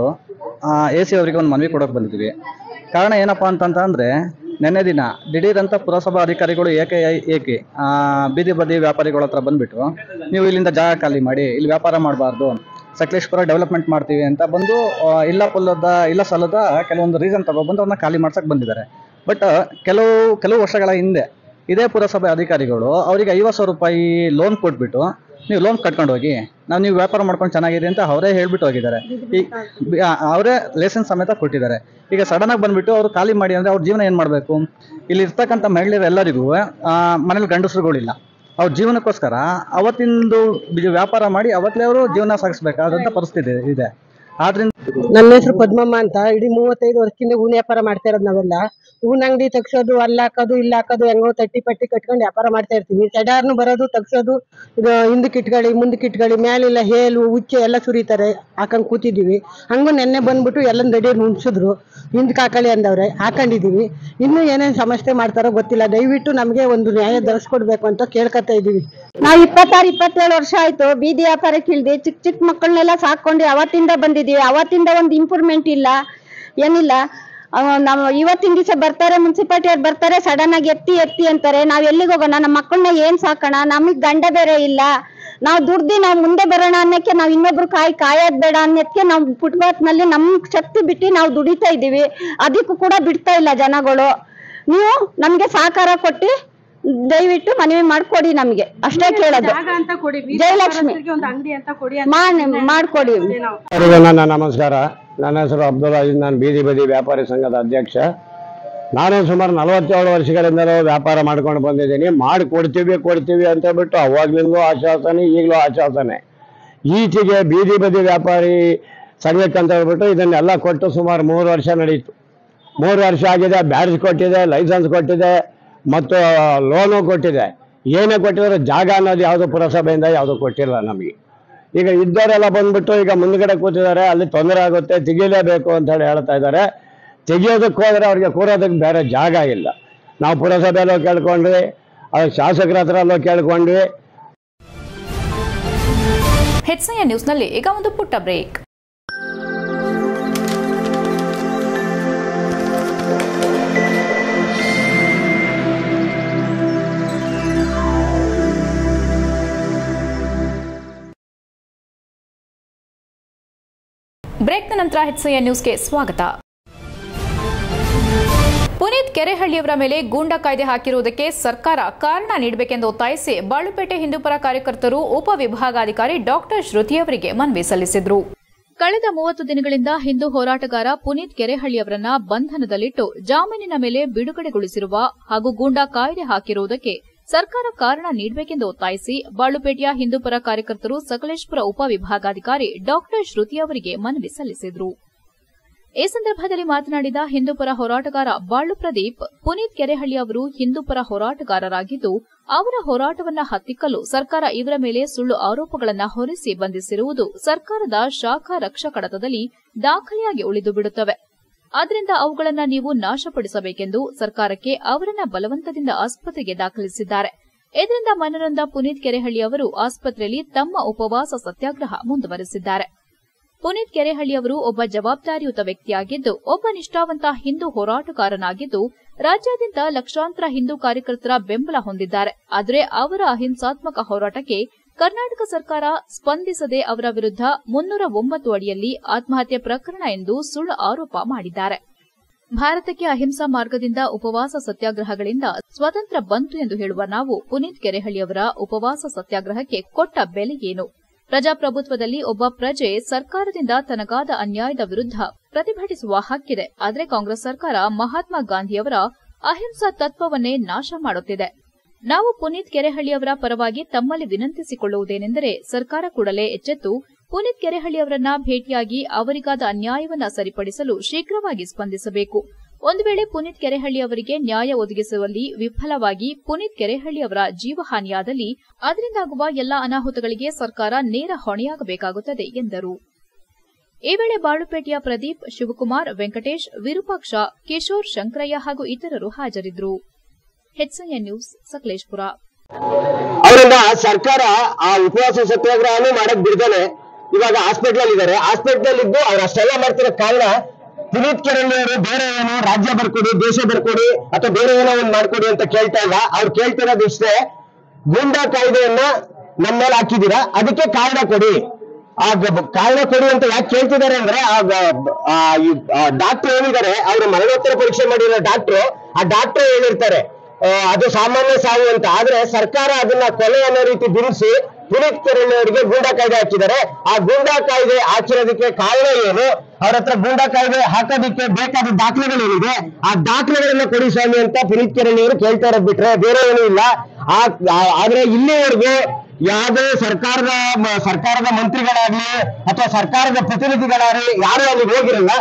ಎ ಸಿ ಅವರಿಗೆ ಒಂದು ಮನವಿ ಕೊಡೋಕೆ ಬಂದಿದ್ದೀವಿ ಕಾರಣ ಏನಪ್ಪ ಅಂತಂತಂದರೆ ನಿನ್ನೆ ದಿನ ದಿಢೀರಂತ ಪುರಸಭಾ ಅಧಿಕಾರಿಗಳು ಏಕೆ ಏಕೆ ಆ, ಬೀದಿ ಬದಿ ವ್ಯಾಪಾರಿಗಳ ಹತ್ರ ಬಂದುಬಿಟ್ಟು ನೀವು ಇಲ್ಲಿಂದ ಜಾಗ ಖಾಲಿ ಮಾಡಿ ಇಲ್ಲಿ ವ್ಯಾಪಾರ ಮಾಡಬಾರ್ದು ಸಕಲೇಶ್ಪುರ ಡೆವಲಪ್ಮೆಂಟ್ ಮಾಡ್ತೀವಿ ಅಂತ ಬಂದು ಆ, ಇಲ್ಲ ಪುಲ್ಲದ ಇಲ್ಲ ಸಲ್ಲದ ಕೆಲವೊಂದು ರೀಸನ್ ತಗೊಬಂದು ಅವ್ರನ್ನ ಖಾಲಿ ಮಾಡ್ಸಕ್ಕೆ ಬಂದಿದ್ದಾರೆ ಬಟ್ ಕೆಲವು ಕೆಲವು ವರ್ಷಗಳ ಹಿಂದೆ ಇದೇ ಪುರಸಭೆ ಅಧಿಕಾರಿಗಳು ಅವರಿಗೆ ಐವತ್ತು ಸಾವಿರ ರೂಪಾಯಿ ಲೋನ್ ಕೊಟ್ಬಿಟ್ಟು ನೀವು ಲೋನ್ ಕಟ್ಕೊಂಡು ಹೋಗಿ ನಾವು ನೀವು ವ್ಯಾಪಾರ ಮಾಡ್ಕೊಂಡು ಚೆನ್ನಾಗಿದೆ ಅಂತ ಅವರೇ ಹೇಳ್ಬಿಟ್ಟು ಹೋಗಿದ್ದಾರೆ ಈ ಬಿ- ಆ, ಅವರೇ ಲೈಸೆನ್ಸ್ ಸಮೇತ ಕೊಟ್ಟಿದ್ದಾರೆ ಈಗ ಸಡನ್ ಆಗಿ ಬಂದ್ಬಿಟ್ಟು ಅವರು ಖಾಲಿ ಮಾಡಿ ಅಂದ್ರೆ ಅವ್ರ ಜೀವನ ಏನು ಮಾಡಬೇಕು ಇಲ್ಲಿ ಇರ್ತಕ್ಕಂಥ ಮಹಿಳೆಯರೆಲ್ಲರಿಗೂ ಮನೇಲಿ ಗಂಡಸರುಗಳಿಲ್ಲ ಅವ್ರ ಜೀವನಕ್ಕೋಸ್ಕರ ಅವತ್ತಿಂದು ಬಿ- ವ್ಯಾಪಾರ ಮಾಡಿ ಅವತ್ತೇ ಅವರು ಜೀವನ ಸಾಗಿಸ್ಬೇಕಾದಂಥ ಪರಿಸ್ಥಿತಿ ಇದೆ ಆದ್ರಿಂದ ನನ್ನ ಹೆಸರು ಪದ್ಮಮ್ಮ ಅಂತ ಇಡೀ ಮೂವತ್ತೈದು ವರ್ಷದಿಂದ ಹೂವಿನ ವ್ಯಾಪಾರ ಮಾಡ್ತಾ ಇರೋದು ನಾವೆಲ್ಲ ಹೂವಿನ ಅಂಗಡಿ ತೆಗ್ಸೋದು ಅಲ್ಲಿ ಹಾಕೋದು ಇಲ್ಲಿ ಹಾಕೋದು ಹೆಂಗೋ ತಟ್ಟಿ ಪಟ್ಟಿ ಕಟ್ಕೊಂಡು ವ್ಯಾಪಾರ ಮಾಡ್ತಾ ಇರ್ತೀವಿ ಸೆಡಾರ್ನು ಬರೋದು ತೆಗ್ಸೋದು ಇದು ಹಿಂದಕ್ಕೆ ಇಟ್ಕೊಳ್ಳಿ ಮುಂದಕ್ಕೆ ಇಟ್ಕೊಳ್ಳಿ ಮೇಲೆಲ್ಲ ಹೇಲು ಉಚ್ಚೆ ಎಲ್ಲ ಸುರಿತಾರೆ ಹಾಕೊಂಡ್ ಕೂತಿದ್ದೀವಿ ಹಂಗೂ ನೆನ್ನೆ ಬಂದ್ಬಿಟ್ಟು ಎಲ್ಲ ರೆಡಿ ಮುನ್ಸಿದ್ರು ಹಿಂದಕ್ಕೆ ಹಾಕೊಳ್ಳಿ ಅಂದವ್ರೆ ಹಾಕೊಂಡಿದೀವಿ ಇನ್ನೂ ಏನೇನು ಸಮಸ್ಯೆ ಮಾಡ್ತಾರೋ ಗೊತ್ತಿಲ್ಲ ದಯವಿಟ್ಟು ನಮಗೆ ಒಂದು ನ್ಯಾಯ ದೊರಸ್ಕೊಡ್ಬೇಕು ಅಂತ ಕೇಳ್ಕೊತಾ ಇದ್ದೀವಿ ನಾವ್ ಇಪ್ಪತ್ತಾರು ಇಪ್ಪತ್ತೇಳು ವರ್ಷ ಆಯ್ತು ಬೀದಿ ವ್ಯಾಪಾರಕ್ಕೆ ಇಳ್ದು ಚಿಕ್ಕ ಚಿಕ್ಕ ಮಕ್ಕಳನ್ನೆಲ್ಲ ಸಾಕೊಂಡು ಅವತ್ತಿಂದ ಬಂದಿದೀವಿ ಅವತ್ತಿಂದ ಒಂದು ಇಂಪ್ರೂವ್ಮೆಂಟ್ ಇಲ್ಲ ಏನಿಲ್ಲ ಅವ ನಾವು ಇವತ್ತಿನ ದಿವಸ ಬರ್ತಾರೆ ಮುನ್ಸಿಪಾಲ್ಟಿ ಅವ್ರು ಬರ್ತಾರೆ ಸಡನ್ ಆಗಿ ಎತ್ತಿ ಎತ್ತಿ ಅಂತಾರೆ ನಾವ್ ಎಲ್ಲಿಗೆ ಹೋಗೋಣ ನಮ್ಮ ಮಕ್ಕಳನ್ನ ಏನ್ ಸಾಕೋಣ ನಮಗ್ ಗಂಡ ಬೇರೆ ಇಲ್ಲ ನಾವು ದುಡ್ದು ನಾವು ಮುಂದೆ ಬರೋಣ ಅನ್ನಕ್ಕೆ ನಾವು ಇನ್ನೊಬ್ರು ಕಾಯಿ ಕಾಯೋದ್ ಬೇಡ ಅನ್ನೋದಕ್ಕೆ ನಾವು ಫುಟ್ಪಾತ್ ನಲ್ಲಿ ನಮ್ ಶಕ್ತಿ ಬಿಟ್ಟು ನಾವು ದುಡಿತಾ ಇದೀವಿ ಅದಕ್ಕೂ ಕೂಡ ಬಿಡ್ತಾ ಇಲ್ಲ ಜನಗಳು ನೀವು ನಮ್ಗೆ ಸಹಕಾರ ಕೊಟ್ಟು ದಯವಿಟ್ಟು ಮನವಿ ಮಾಡ್ಕೊಡಿ ನಮ್ಗೆ ಅಷ್ಟೇ ಕೇಳೋದು ಜಯಲಕ್ಷ್ಮಿ ಮಾಡ್- ಮಾಡ್ಕೊಡಿ ಎಲ್ಲರಿಗೂ ನನ್ನ ನಮಸ್ಕಾರ ನನ್ನ ಹೆಸರು ಅಬ್ದುಲ್ ಅಜೀಜ್ ನಾನು ಬೀದಿ ಬದಿ ವ್ಯಾಪಾರಿ ಸಂಘದ ಅಧ್ಯಕ್ಷ ನಾನು ಸುಮಾರು ನಲವತ್ತೇಳು ವರ್ಷಗಳಿಂದಲೂ ವ್ಯಾಪಾರ ಮಾಡ್ಕೊಂಡು ಬಂದಿದ್ದೀನಿ ಮಾಡಿ ಕೊಡ್ತೀವಿ ಕೊಡ್ತೀವಿ ಅಂತ ಹೇಳ್ಬಿಟ್ಟು ಅವಾಗ್ಲಿಂದಲೂ ಆಶ್ವಾಸನೆ ಈಗಲೂ ಆಶ್ವಾಸನೆ ಈಚೆಗೆ ಬೀದಿ ಬದಿ ವ್ಯಾಪಾರಿ ಸಂಘಕ್ಕೆ ಅಂತ ಹೇಳ್ಬಿಟ್ಟು ಇದನ್ನೆಲ್ಲ ಕೊಟ್ಟು ಸುಮಾರು ಮೂರು ವರ್ಷ ನಡೀತು ಮೂರು ವರ್ಷ ಆಗಿದೆ ಬ್ಯಾಡ್ಜ್ ಕೊಟ್ಟಿದೆ ಲೈಸೆನ್ಸ್ ಕೊಟ್ಟಿದೆ ಮತ್ತು ಲೋನು ಕೊಟ್ಟಿದೆ ಏನೇ ಕೊಟ್ಟಿದ್ರೆ ಜಾಗ ಅನ್ನೋದು ಯಾವುದು ಪುರಸಭೆಯಿಂದ ಯಾವುದು ಕೊಟ್ಟಿಲ್ಲ ನಮಗೆ ಈಗ ಇದ್ದವರೆಲ್ಲ ಬಂದ್ಬಿಟ್ಟು ಈಗ ಮುಂದ್ಗಡೆ ಕೂತಿದ್ದಾರೆ ಅಲ್ಲಿ ತೊಂದರೆ ಆಗುತ್ತೆ ತೆಗಿಲೇಬೇಕು ಅಂತ ಹೇಳಿ ಹೇಳ್ತಾ ಇದ್ದಾರೆ ತೆಗಿಯೋದಕ್ಕೆ ಹೋದ್ರೆ ಅವ್ರಿಗೆ ಕೂರೋದಕ್ಕೆ ಬೇರೆ ಜಾಗ ಇಲ್ಲ ನಾವು ಪುರಸಭೆಯಲ್ಲೂ ಕೇಳ್ಕೊಂಡ್ವಿ ಅದು ಶಾಸಕರ ಹತ್ರ ಅಲ್ಲೂ ಕೇಳ್ಕೊಂಡ್ವಿ ಹೆಚ್ಎನ್ ನ್ಯೂಸ್ನಲ್ಲಿ ಈಗ ಒಂದು ಪುಟ್ಟ ಬ್ರೇಕ್ ಬ್ರೇಕ್ನ ನಂತರ ಹೆಚ್ಎನ್ ನ್ಯೂಸ್ಗೆ ಸ್ವಾಗತ ಪುನೀತ್ ಕೆರೆಹಳ್ಳಿಯವರ ಮೇಲೆ ಗೂಂಡಾ ಕಾಯ್ದೆ ಹಾಕಿರುವುದಕ್ಕೆ ಸರ್ಕಾರ ಕಾರಣ ನೀಡಬೇಕೆಂದು ಒತ್ತಾಯಿಸಿ ಬಾಳುಪೇಟೆ ಹಿಂದೂಪರ ಕಾರ್ಯಕರ್ತರು ಉಪವಿಭಾಗಾಧಿಕಾರಿ ಡಾಕ್ಟರ್ ಶ್ರುತಿ ಅವರಿಗೆ ಮನವಿ ಸಲ್ಲಿಸಿದ್ರು ಕಳೆದ ಮೂವತ್ತು ದಿನಗಳಿಂದ ಹಿಂದೂ ಹೋರಾಟಗಾರ ಪುನೀತ್ ಕೆರೆಹಳ್ಳಿಯವರನ್ನ ಬಂಧನದಲ್ಲಿಟ್ಟು ಜಾಮೀನಿನ ಮೇಲೆ ಬಿಡುಗಡೆಗೊಳಿಸಿರುವ ಹಾಗೂ ಗೂಂಡಾ ಕಾಯ್ದೆ ಹಾಕಿರುವುದಕ್ಕೆ ಸರ್ಕಾರ ಕಾರಣ ನೀಡಬೇಕೆಂದು ಒತ್ತಾಯಿಸಿ ಬಾಳುಪೇಟೆಯ ಹಿಂದೂಪರ ಕಾರ್ಯಕರ್ತರು ಸಕಲೇಶ್ಪುರ ಉಪವಿಭಾಗಾಧಿಕಾರಿ ಡಾಕ್ಟರ್ ಶ್ರುತಿ ಅವರಿಗೆ ಮನವಿ ಸಲ್ಲಿಸಿದರು ಈ ಸಂದರ್ಭದಲ್ಲಿ ಮಾತನಾಡಿದ ಹಿಂದೂಪರ ಹೋರಾಟಗಾರ ಬಾಳು ಪ್ರದೀಪ್ ಪುನೀತ್ ಕೆರೆಹಳ್ಳಿ ಅವರು ಹಿಂದೂಪರ ಹೋರಾಟಗಾರರಾಗಿದ್ದು ಅವರ ಹೋರಾಟವನ್ನ ಹತ್ತಿಕ್ಕಲು ಸರ್ಕಾರ ಇವರ ಮೇಲೆ ಸುಳ್ಳು ಆರೋಪಗಳನ್ನು ಹೊರಿಸಿ ಬಂಧಿಸಿರುವುದು ಸರ್ಕಾರದ ಶಾಖಾ ರಕ್ಷಕಡತದಲ್ಲಿ ದಾಖಲೆಯಾಗಿ ಉಳಿದು ಬಿಡುತ್ತವೆ ಆದ್ದರಿಂದ ಅವುಗಳನ್ನು ನೀವು ನಾಶಪಡಿಸಬೇಕೆಂದು ಸರ್ಕಾರಕ್ಕೆ ಅವರನ್ನ ಬಲವಂತದಿಂದ ಆಸ್ಪತ್ರೆಗೆ ದಾಖಲಿಸಿದ್ದಾರೆ ಇದರಿಂದ ಮನನೊಂದ ಪುನೀತ್ ಕೆರೆಹಳ್ಳಿ ಅವರು ಆಸ್ಪತ್ರೆಯಲ್ಲಿ ತಮ್ಮ ಉಪವಾಸ ಸತ್ಯಾಗ್ರಹ ಮುಂದುವರೆಸಿದ್ದಾರೆ ಪುನೀತ್ ಕೆರೆಹಳ್ಳಿ ಅವರು ಒಬ್ಬ ಜವಾಬ್ದಾರಿಯುತ ವ್ಯಕ್ತಿಯಾಗಿದ್ದು ಒಬ್ಬ ನಿಷ್ಠಾವಂತ ಹಿಂದೂ ಹೋರಾಟಗಾರನಾಗಿದ್ದು ರಾಜ್ಯಾದ್ಯಂತ ಲಕ್ಷಾಂತರ ಹಿಂದೂ ಕಾರ್ಯಕರ್ತರ ಬೆಂಬಲ ಹೊಂದಿದ್ದಾರೆ ಆದರೆ ಅವರ ಅಹಿಂಸಾತ್ಮಕ ಹೋರಾಟಕ್ಕೆ ಕರ್ನಾಟಕ ಸರ್ಕಾರ ಸ್ಪಂದಿಸದೆ ಅವರ ವಿರುದ್ಧ ಮುನ್ನೂರ ಒಂಬತ್ತು ಅಡಿಯಲ್ಲಿ ಆತ್ಮಹತ್ಯೆ ಪ್ರಕರಣ ಎಂದು ಸುಳ್ಳು ಆರೋಪ ಮಾಡಿದ್ದಾರೆ ಭಾರತಕ್ಕೆ ಅಹಿಂಸಾ ಮಾರ್ಗದಿಂದ ಉಪವಾಸ ಸತ್ಯಾಗ್ರಹಗಳಿಂದ ಸ್ವತಂತ್ರ ಬಂತು ಎಂದು ಹೇಳುವ ನಾವು ಪುನೀತ್ ಕೆರೆಹಳ್ಳಿಯವರ ಉಪವಾಸ ಸತ್ಯಾಗ್ರಹಕ್ಕೆ ಕೊಟ್ಟ ಬೆಲೆ ಏನು ಪ್ರಜಾಪ್ರಭುತ್ವದಲ್ಲಿ ಒಬ್ಬ ಪ್ರಜೆ ಸರ್ಕಾರದಿಂದ ತನಗಾದ ಅನ್ಯಾಯದ ವಿರುದ್ಧ ಪ್ರತಿಭಟಿಸುವ ಹಕ್ಕಿದೆ ಆದರೆ ಕಾಂಗ್ರೆಸ್ ಸರ್ಕಾರ ಮಹಾತ್ಮ ಗಾಂಧಿಯವರ ಅಹಿಂಸಾ ತತ್ವವನ್ನೇ ನಾಶ ಮಾಡುತ್ತಿದೆ ನಾವು ಪುನೀತ್ ಕೆರೆಹಳ್ಳಿಯವರ ಪರವಾಗಿ ತಮ್ಮಲ್ಲಿ ವಿನಂತಿಸಿಕೊಳ್ಳುವುದೇನೆಂದರೆ ಸರ್ಕಾರ ಕೂಡಲೇ ಎಚ್ಚೆತ್ತು ಪುನೀತ್ ಕೆರೆಹಳ್ಳಿಯವರನ್ನ ಭೇಟಿಯಾಗಿ ಅವರಿಗಾದ ಅನ್ಯಾಯವನ್ನ ಸರಿಪಡಿಸಲು ಶೀಘ್ರವಾಗಿ ಸ್ಪಂದಿಸಬೇಕು ಒಂದು ವೇಳೆ ಪುನೀತ್ ಕೆರೆಹಳ್ಳಿ ಅವರಿಗೆ ನ್ಯಾಯ ಒದಗಿಸುವಲ್ಲಿ ವಿಫಲವಾಗಿ ಪುನೀತ್ ಕೆರೆಹಳ್ಳಿ ಅವರ ಜೀವಹಾನಿಯಾದಲ್ಲಿ ಅದರಿಂದಾಗುವ ಎಲ್ಲಾ ಅನಾಹುತಗಳಿಗೆ ಸರ್ಕಾರ ನೇರ ಹೊಣೆಯಾಗಬೇಕಾಗುತ್ತದೆ ಎಂದರು ಈ ವೇಳೆ ಬಾಳುಪೇಟೆಯ ಪ್ರದೀಪ್ ಶಿವಕುಮಾರ್ ವೆಂಕಟೇಶ್ ವಿರೂಪಾಕ್ಷ ಕಿಶೋರ್ ಶಂಕರಯ್ಯ ಹಾಗೂ ಇತರರು ಹಾಜರಿದ್ದರು ಹೆಚ್ಎನ್ ನ್ಯೂಸ್ ಸಕಲೇಶ್ಪುರ ಅವರಿಂದ ಸರ್ಕಾರ ಆ ಉಪವಾಸ ಸತ್ಯಾಗ್ರಹನೂ ಮಾಡಕ್ ಬಿಡ್ತಾನೆ ಇವಾಗ ಹಾಸ್ಪಿಟಲ್ ಇದ್ದಾರೆ ಹಾಸ್ಪಿಟಲ್ ಇದ್ದು ಅವ್ರು ಅಷ್ಟೆಲ್ಲ ಮಾಡ್ತಿರೋ ಕಾರಣ ಪುನೀತ್ ಕೆರೆಳ್ಳಿ ಅವರು ಬೇರೆ ಏನು ರಾಜ್ಯ ಬರ್ಕೊಡಿ ದೇಶ ಬರ್ಕೊಡಿ ಅಥವಾ ಬೇರೆ ಏನೋ ಒಂದು ಮಾಡ್ಕೊಡಿ ಅಂತ ಕೇಳ್ತಾ ಇಲ್ಲ ಅವ್ರು ಕೇಳ್ತಿರೋದು ಇಷ್ಟೇ ಗೂಂಡಾ ಕಾಯ್ದೆಯನ್ನ ನಮ್ಮ ಮೇಲೆ ಹಾಕಿದೀರಾ ಅದಕ್ಕೆ ಕಾರಣ ಕೊಡಿ ಆ ಗ- ಕಾರಣ ಕೊಡಿ ಅಂತ ಯಾಕೆ ಕೇಳ್ತಿದ್ದಾರೆ ಅಂದ್ರೆ ಆ ಡಾಕ್ಟರ್ ಏನಿದ್ದಾರೆ ಅವರು ಮರಣೋತ್ತರ ಪರೀಕ್ಷೆ ಮಾಡಿರೋ ಡಾಕ್ಟ್ರು ಆ ಡಾಕ್ಟರ್ ಹೇಳಿರ್ತಾರೆ ಆ, ಅದು ಸಾಮಾನ್ಯ ಸಾವು ಅಂತ ಆದ್ರೆ ಸರ್ಕಾರ ಅದನ್ನ ಕೊಲೆ ಅನ್ನೋ ರೀತಿ ಬಿಡಿಸಿ ಪುನೀತ್ ಕೆರೆಳ್ಳಿ ಅವರಿಗೆ ಗೂಂಡಾ ಕಾಯ್ದೆ ಹಾಕಿದ್ದಾರೆ ಆ ಗೂಂಡಾ ಕಾಯ್ದೆ ಹಾಕಿರೋದಕ್ಕೆ ಕಾರಣ ಏನು ಅವ್ರ ಹತ್ರ ಗೂಂಡಾ ಕಾಯ್ದೆ ಹಾಕೋದಕ್ಕೆ ಬೇಕಾದ ದಾಖಲೆಗಳೇನಿದೆ ಆ ದಾಖಲೆಗಳನ್ನ ಕೊಡಿ ಸ್ವಾಮಿ ಅಂತ ಪುನೀತ್ ಕೆರೆಳ್ಳಿ ಅವರು ಕೇಳ್ತಾ ಇರೋದ್ ಬಿಟ್ರೆ ಬೇರೆ ಏನೂ ಇಲ್ಲ ಆ ಆ- ಆದ್ರೆ ಇಲ್ಲಿವರೆಗೂ ಯಾವುದೇ ಸರ್ಕಾರದ ಮ- ಸರ್ಕಾರದ ಮಂತ್ರಿಗಳಾಗ್ಲಿ ಅಥವಾ ಸರ್ಕಾರದ ಪ್ರತಿನಿಧಿಗಳಾಗ್ಲಿ ಯಾರು ಅಲ್ಲಿಗೆ ಹೋಗಿರಲ್ಲ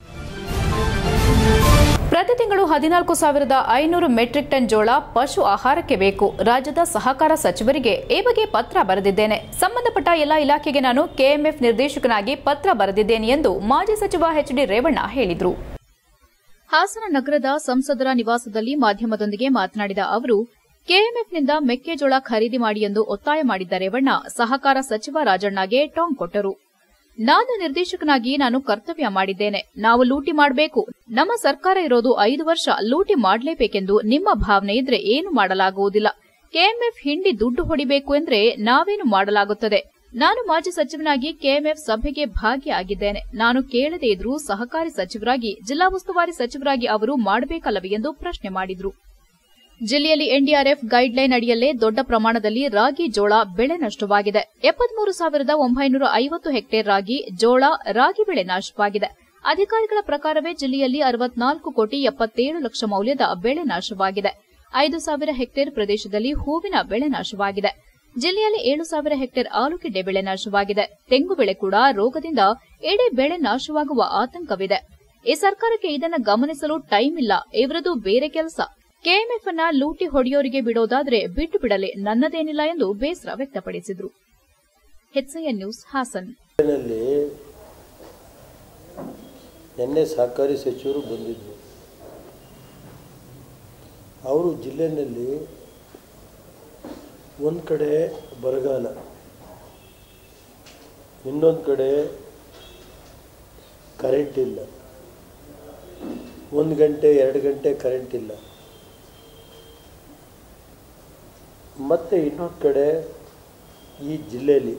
ಪ್ರತಿ ತಿಂಗಳು ಹದಿನಾಲ್ಕು ಸಾವಿರದ ಐನೂರು ಮೆಟ್ರಿಕ್ ಟನ್ ಜೋಳ ಪಶು ಆಹಾರಕ್ಕೆ ಬೇಕು ರಾಜ್ಯದ ಸಹಕಾರ ಸಚಿವರಿಗೆ ಈ ಬಗ್ಗೆ ಪತ್ರ ಬರೆದಿದ್ದೇನೆ ಸಂಬಂಧಪಟ್ಟ ಎಲ್ಲ ಇಲಾಖೆಗೆ ನಾನು ಕೆಎಂಎಫ್ ನಿರ್ದೇಶಕನಾಗಿ ಪತ್ರ ಬರೆದಿದ್ದೇನೆ ಎಂದು ಮಾಜಿ ಸಚಿವ ಎಚ್ ಡಿ ರೇವಣ್ಣ ಹೇಳಿದರು ಹಾಸನ ನಗರದ ಸಂಸದರ ನಿವಾಸದಲ್ಲಿ ಮಾಧ್ಯಮದೊಂದಿಗೆ ಮಾತನಾಡಿದ ಅವರು ಕೆಎಂಎಫ್ನಿಂದ ಮೆಕ್ಕೆಜೋಳ ಖರೀದಿ ಮಾಡಿ ಎಂದು ಒತ್ತಾಯ ಮಾಡಿದ್ದ ರೇವಣ್ಣ ಸಹಕಾರ ಸಚಿವ ರಾಜಣ್ಣಗೆ ಟಾಂಗ್ ಕೊಟ್ಟರು ನಾನು ನಿರ್ದೇಶಕನಾಗಿ ನಾನು ಕರ್ತವ್ಯ ಮಾಡಿದ್ದೇನೆ ನಾವು ಲೂಟಿ ಮಾಡಬೇಕು ನಮ್ಮ ಸರ್ಕಾರ ಇರೋದು ಐದು ವರ್ಷ ಲೂಟಿ ಮಾಡಲೇಬೇಕೆಂದು ನಿಮ್ಮ ಭಾವನೆ ಇದ್ರೆ ಏನು ಮಾಡಲಾಗುವುದಿಲ್ಲ ಕೆಎಂಎಫ್ ಹಿಂಡಿ ದುಡ್ಡು ಹೊಡಿಬೇಕು ಎಂದ್ರೆ ನಾವೇನು ಮಾಡಲಾಗುತ್ತದೆ ನಾನು ಮಾಜಿ ಸಚಿವನಾಗಿ ಕೆಎಂಎಫ್ ಸಭೆಗೆ ಭಾಗಿಯಾಗಿದ್ದೇನೆ ನಾನು ಕೇಳದೇ ಇದ್ರೂ ಸಹಕಾರಿ ಸಚಿವರಾಗಿ ಜಿಲ್ಲಾ ಉಸ್ತುವಾರಿ ಸಚಿವರಾಗಿ ಅವರು ಮಾಡಬೇಕಲ್ಲವೇ ಎಂದು ಪ್ರಶ್ನೆ ಮಾಡಿದ್ರು ಜಿಲ್ಲೆಯಲ್ಲಿ ಎನ್ಡಿಆರ್ಎಫ್ ಗೈಡ್ಲೈನ್ ಅಡಿಯಲ್ಲೇ ದೊಡ್ಡ ಪ್ರಮಾಣದಲ್ಲಿ ರಾಗಿ ಜೋಳ ಬೆಳೆ ನಷ್ಟವಾಗಿದೆ ಎಪ್ಪತ್ಮೂರು ಸಾವಿರದ ಒಂಬೈನೂರ ಐವತ್ತು ಹೆಕ್ಟೇರ್ ರಾಗಿ ಜೋಳ ರಾಗಿ ಬೆಳೆ ನಾಶವಾಗಿದೆ ಅಧಿಕಾರಿಗಳ ಪ್ರಕಾರವೇ ಜಿಲ್ಲೆಯಲ್ಲಿ ಅರವತ್ನಾಲ್ಕು ಕೋಟಿ ಎಪ್ಪತ್ತೇಳು ಲಕ್ಷ ಮೌಲ್ಯದ ಬೆಳೆ ನಾಶವಾಗಿದೆ ಐದು ಸಾವಿರ ಹೆಕ್ಟೇರ್ ಪ್ರದೇಶದಲ್ಲಿ ಹೂವಿನ ಬೆಳೆ ನಾಶವಾಗಿದೆ ಜಿಲ್ಲೆಯಲ್ಲಿ ಏಳು ಸಾವಿರ ಹೆಕ್ಟೇರ್ ಆಲೂಗೆಡ್ಡೆ ಬೆಳೆ ನಾಶವಾಗಿದೆ ತೆಂಗು ಬೆಳೆ ಕೂಡ ರೋಗದಿಂದ ಇಡೀ ಬೆಳೆ ನಾಶವಾಗುವ ಆತಂಕವಿದೆ ಈ ಸರ್ಕಾರಕ್ಕೆ ಇದನ್ನ ಗಮನಿಸಲು ಟೈಮ್ ಇಲ್ಲ ಇವರದು ಬೇರೆ ಕೆಲಸ ಕೆಎಂಎಫ್ ಅನ್ನ ಲೂಟಿ ಹೊಡೆಯೋರಿಗೆ ಬಿಡೋದಾದ್ರೆ ಬಿಟ್ಟು ಬಿಡಲಿ ನನ್ನದೇನಿಲ್ಲ ಎಂದು ಬೇಸರ ವ್ಯಕ್ತಪಡಿಸಿದರು ಎಚ್ಎನ್ ನ್ಯೂಸ್ ಹಾಸನ್ ನಲ್ಲಿ ನಿನ್ನೆ ಸಹಕಾರಿ ಸಚಿವರು ಬಂದಿದ್ದರು ಅವರು ಜಿಲ್ಲೆಯಲ್ಲಿ ಒಂದು ಕಡೆ ಬರಗಾಲ ಇನ್ನೊಂದು ಕಡೆ ಕರೆಂಟ್ ಇಲ್ಲ ಒಂದು ಗಂಟೆ ಎರಡು ಗಂಟೆ ಕರೆಂಟ್ ಇಲ್ಲ ಮತ್ತು ಇನ್ನೊಂದು ಕಡೆ ಈ ಜಿಲ್ಲೆಯಲ್ಲಿ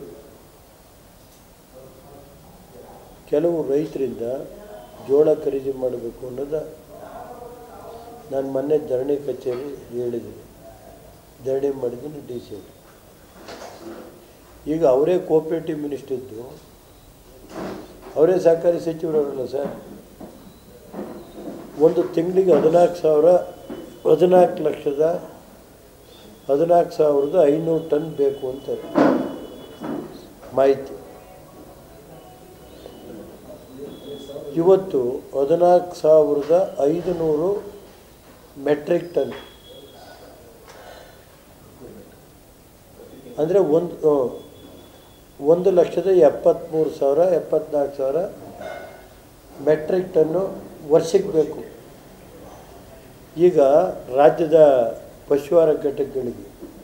ಕೆಲವು ರೈತರಿಂದ ಜೋಳ ಖರೀದಿ ಮಾಡಬೇಕು ಅನ್ನೋದ ನಾನು ಮೊನ್ನೆ ಧರಣಿ ಕಚೇರಿ ಹೇಳಿದ್ದೀನಿ ಧರಣಿ ಮಾಡಿದ್ದೀನಿ ಡಿ ಸಿ ಈಗ ಅವರೇ ಕೋಆಪರೇಟಿವ್ ಮಿನಿಸ್ಟರ್ ಇದ್ದು ಅವರೇ ಸಹಕಾರಿ ಸಚಿವರವರಲ್ಲ ಸರ್ ಒಂದು ತಿಂಗಳಿಗೆ ಹದಿನಾಲ್ಕು ಸಾವಿರ ಹದಿನಾಲ್ಕು ಲಕ್ಷದ ಹದಿನಾಲ್ಕು ಸಾವಿರದ ಐನೂರು ಟನ್ ಬೇಕು ಅಂತಾರೆ ಮಾಹಿತಿ ಇವತ್ತು ಹದಿನಾಲ್ಕು ಸಾವಿರದ ಐದುನೂರು ಮೆಟ್ರಿಕ್ ಟನ್ ಅಂದರೆ ಒಂದು ಆ, ಒಂದು ಲಕ್ಷದ ಎಪ್ಪತ್ತ್ಮೂರು ಸಾವಿರ ಎಪ್ಪತ್ನಾಲ್ಕು ಸಾವಿರ ಮೆಟ್ರಿಕ್ ಟನ್ನು ವರ್ಷಕ್ಕೆ ಬೇಕು ಈಗ ರಾಜ್ಯದ ಪಶುಹಾರ ಘಟಕಗಳಿಗೆ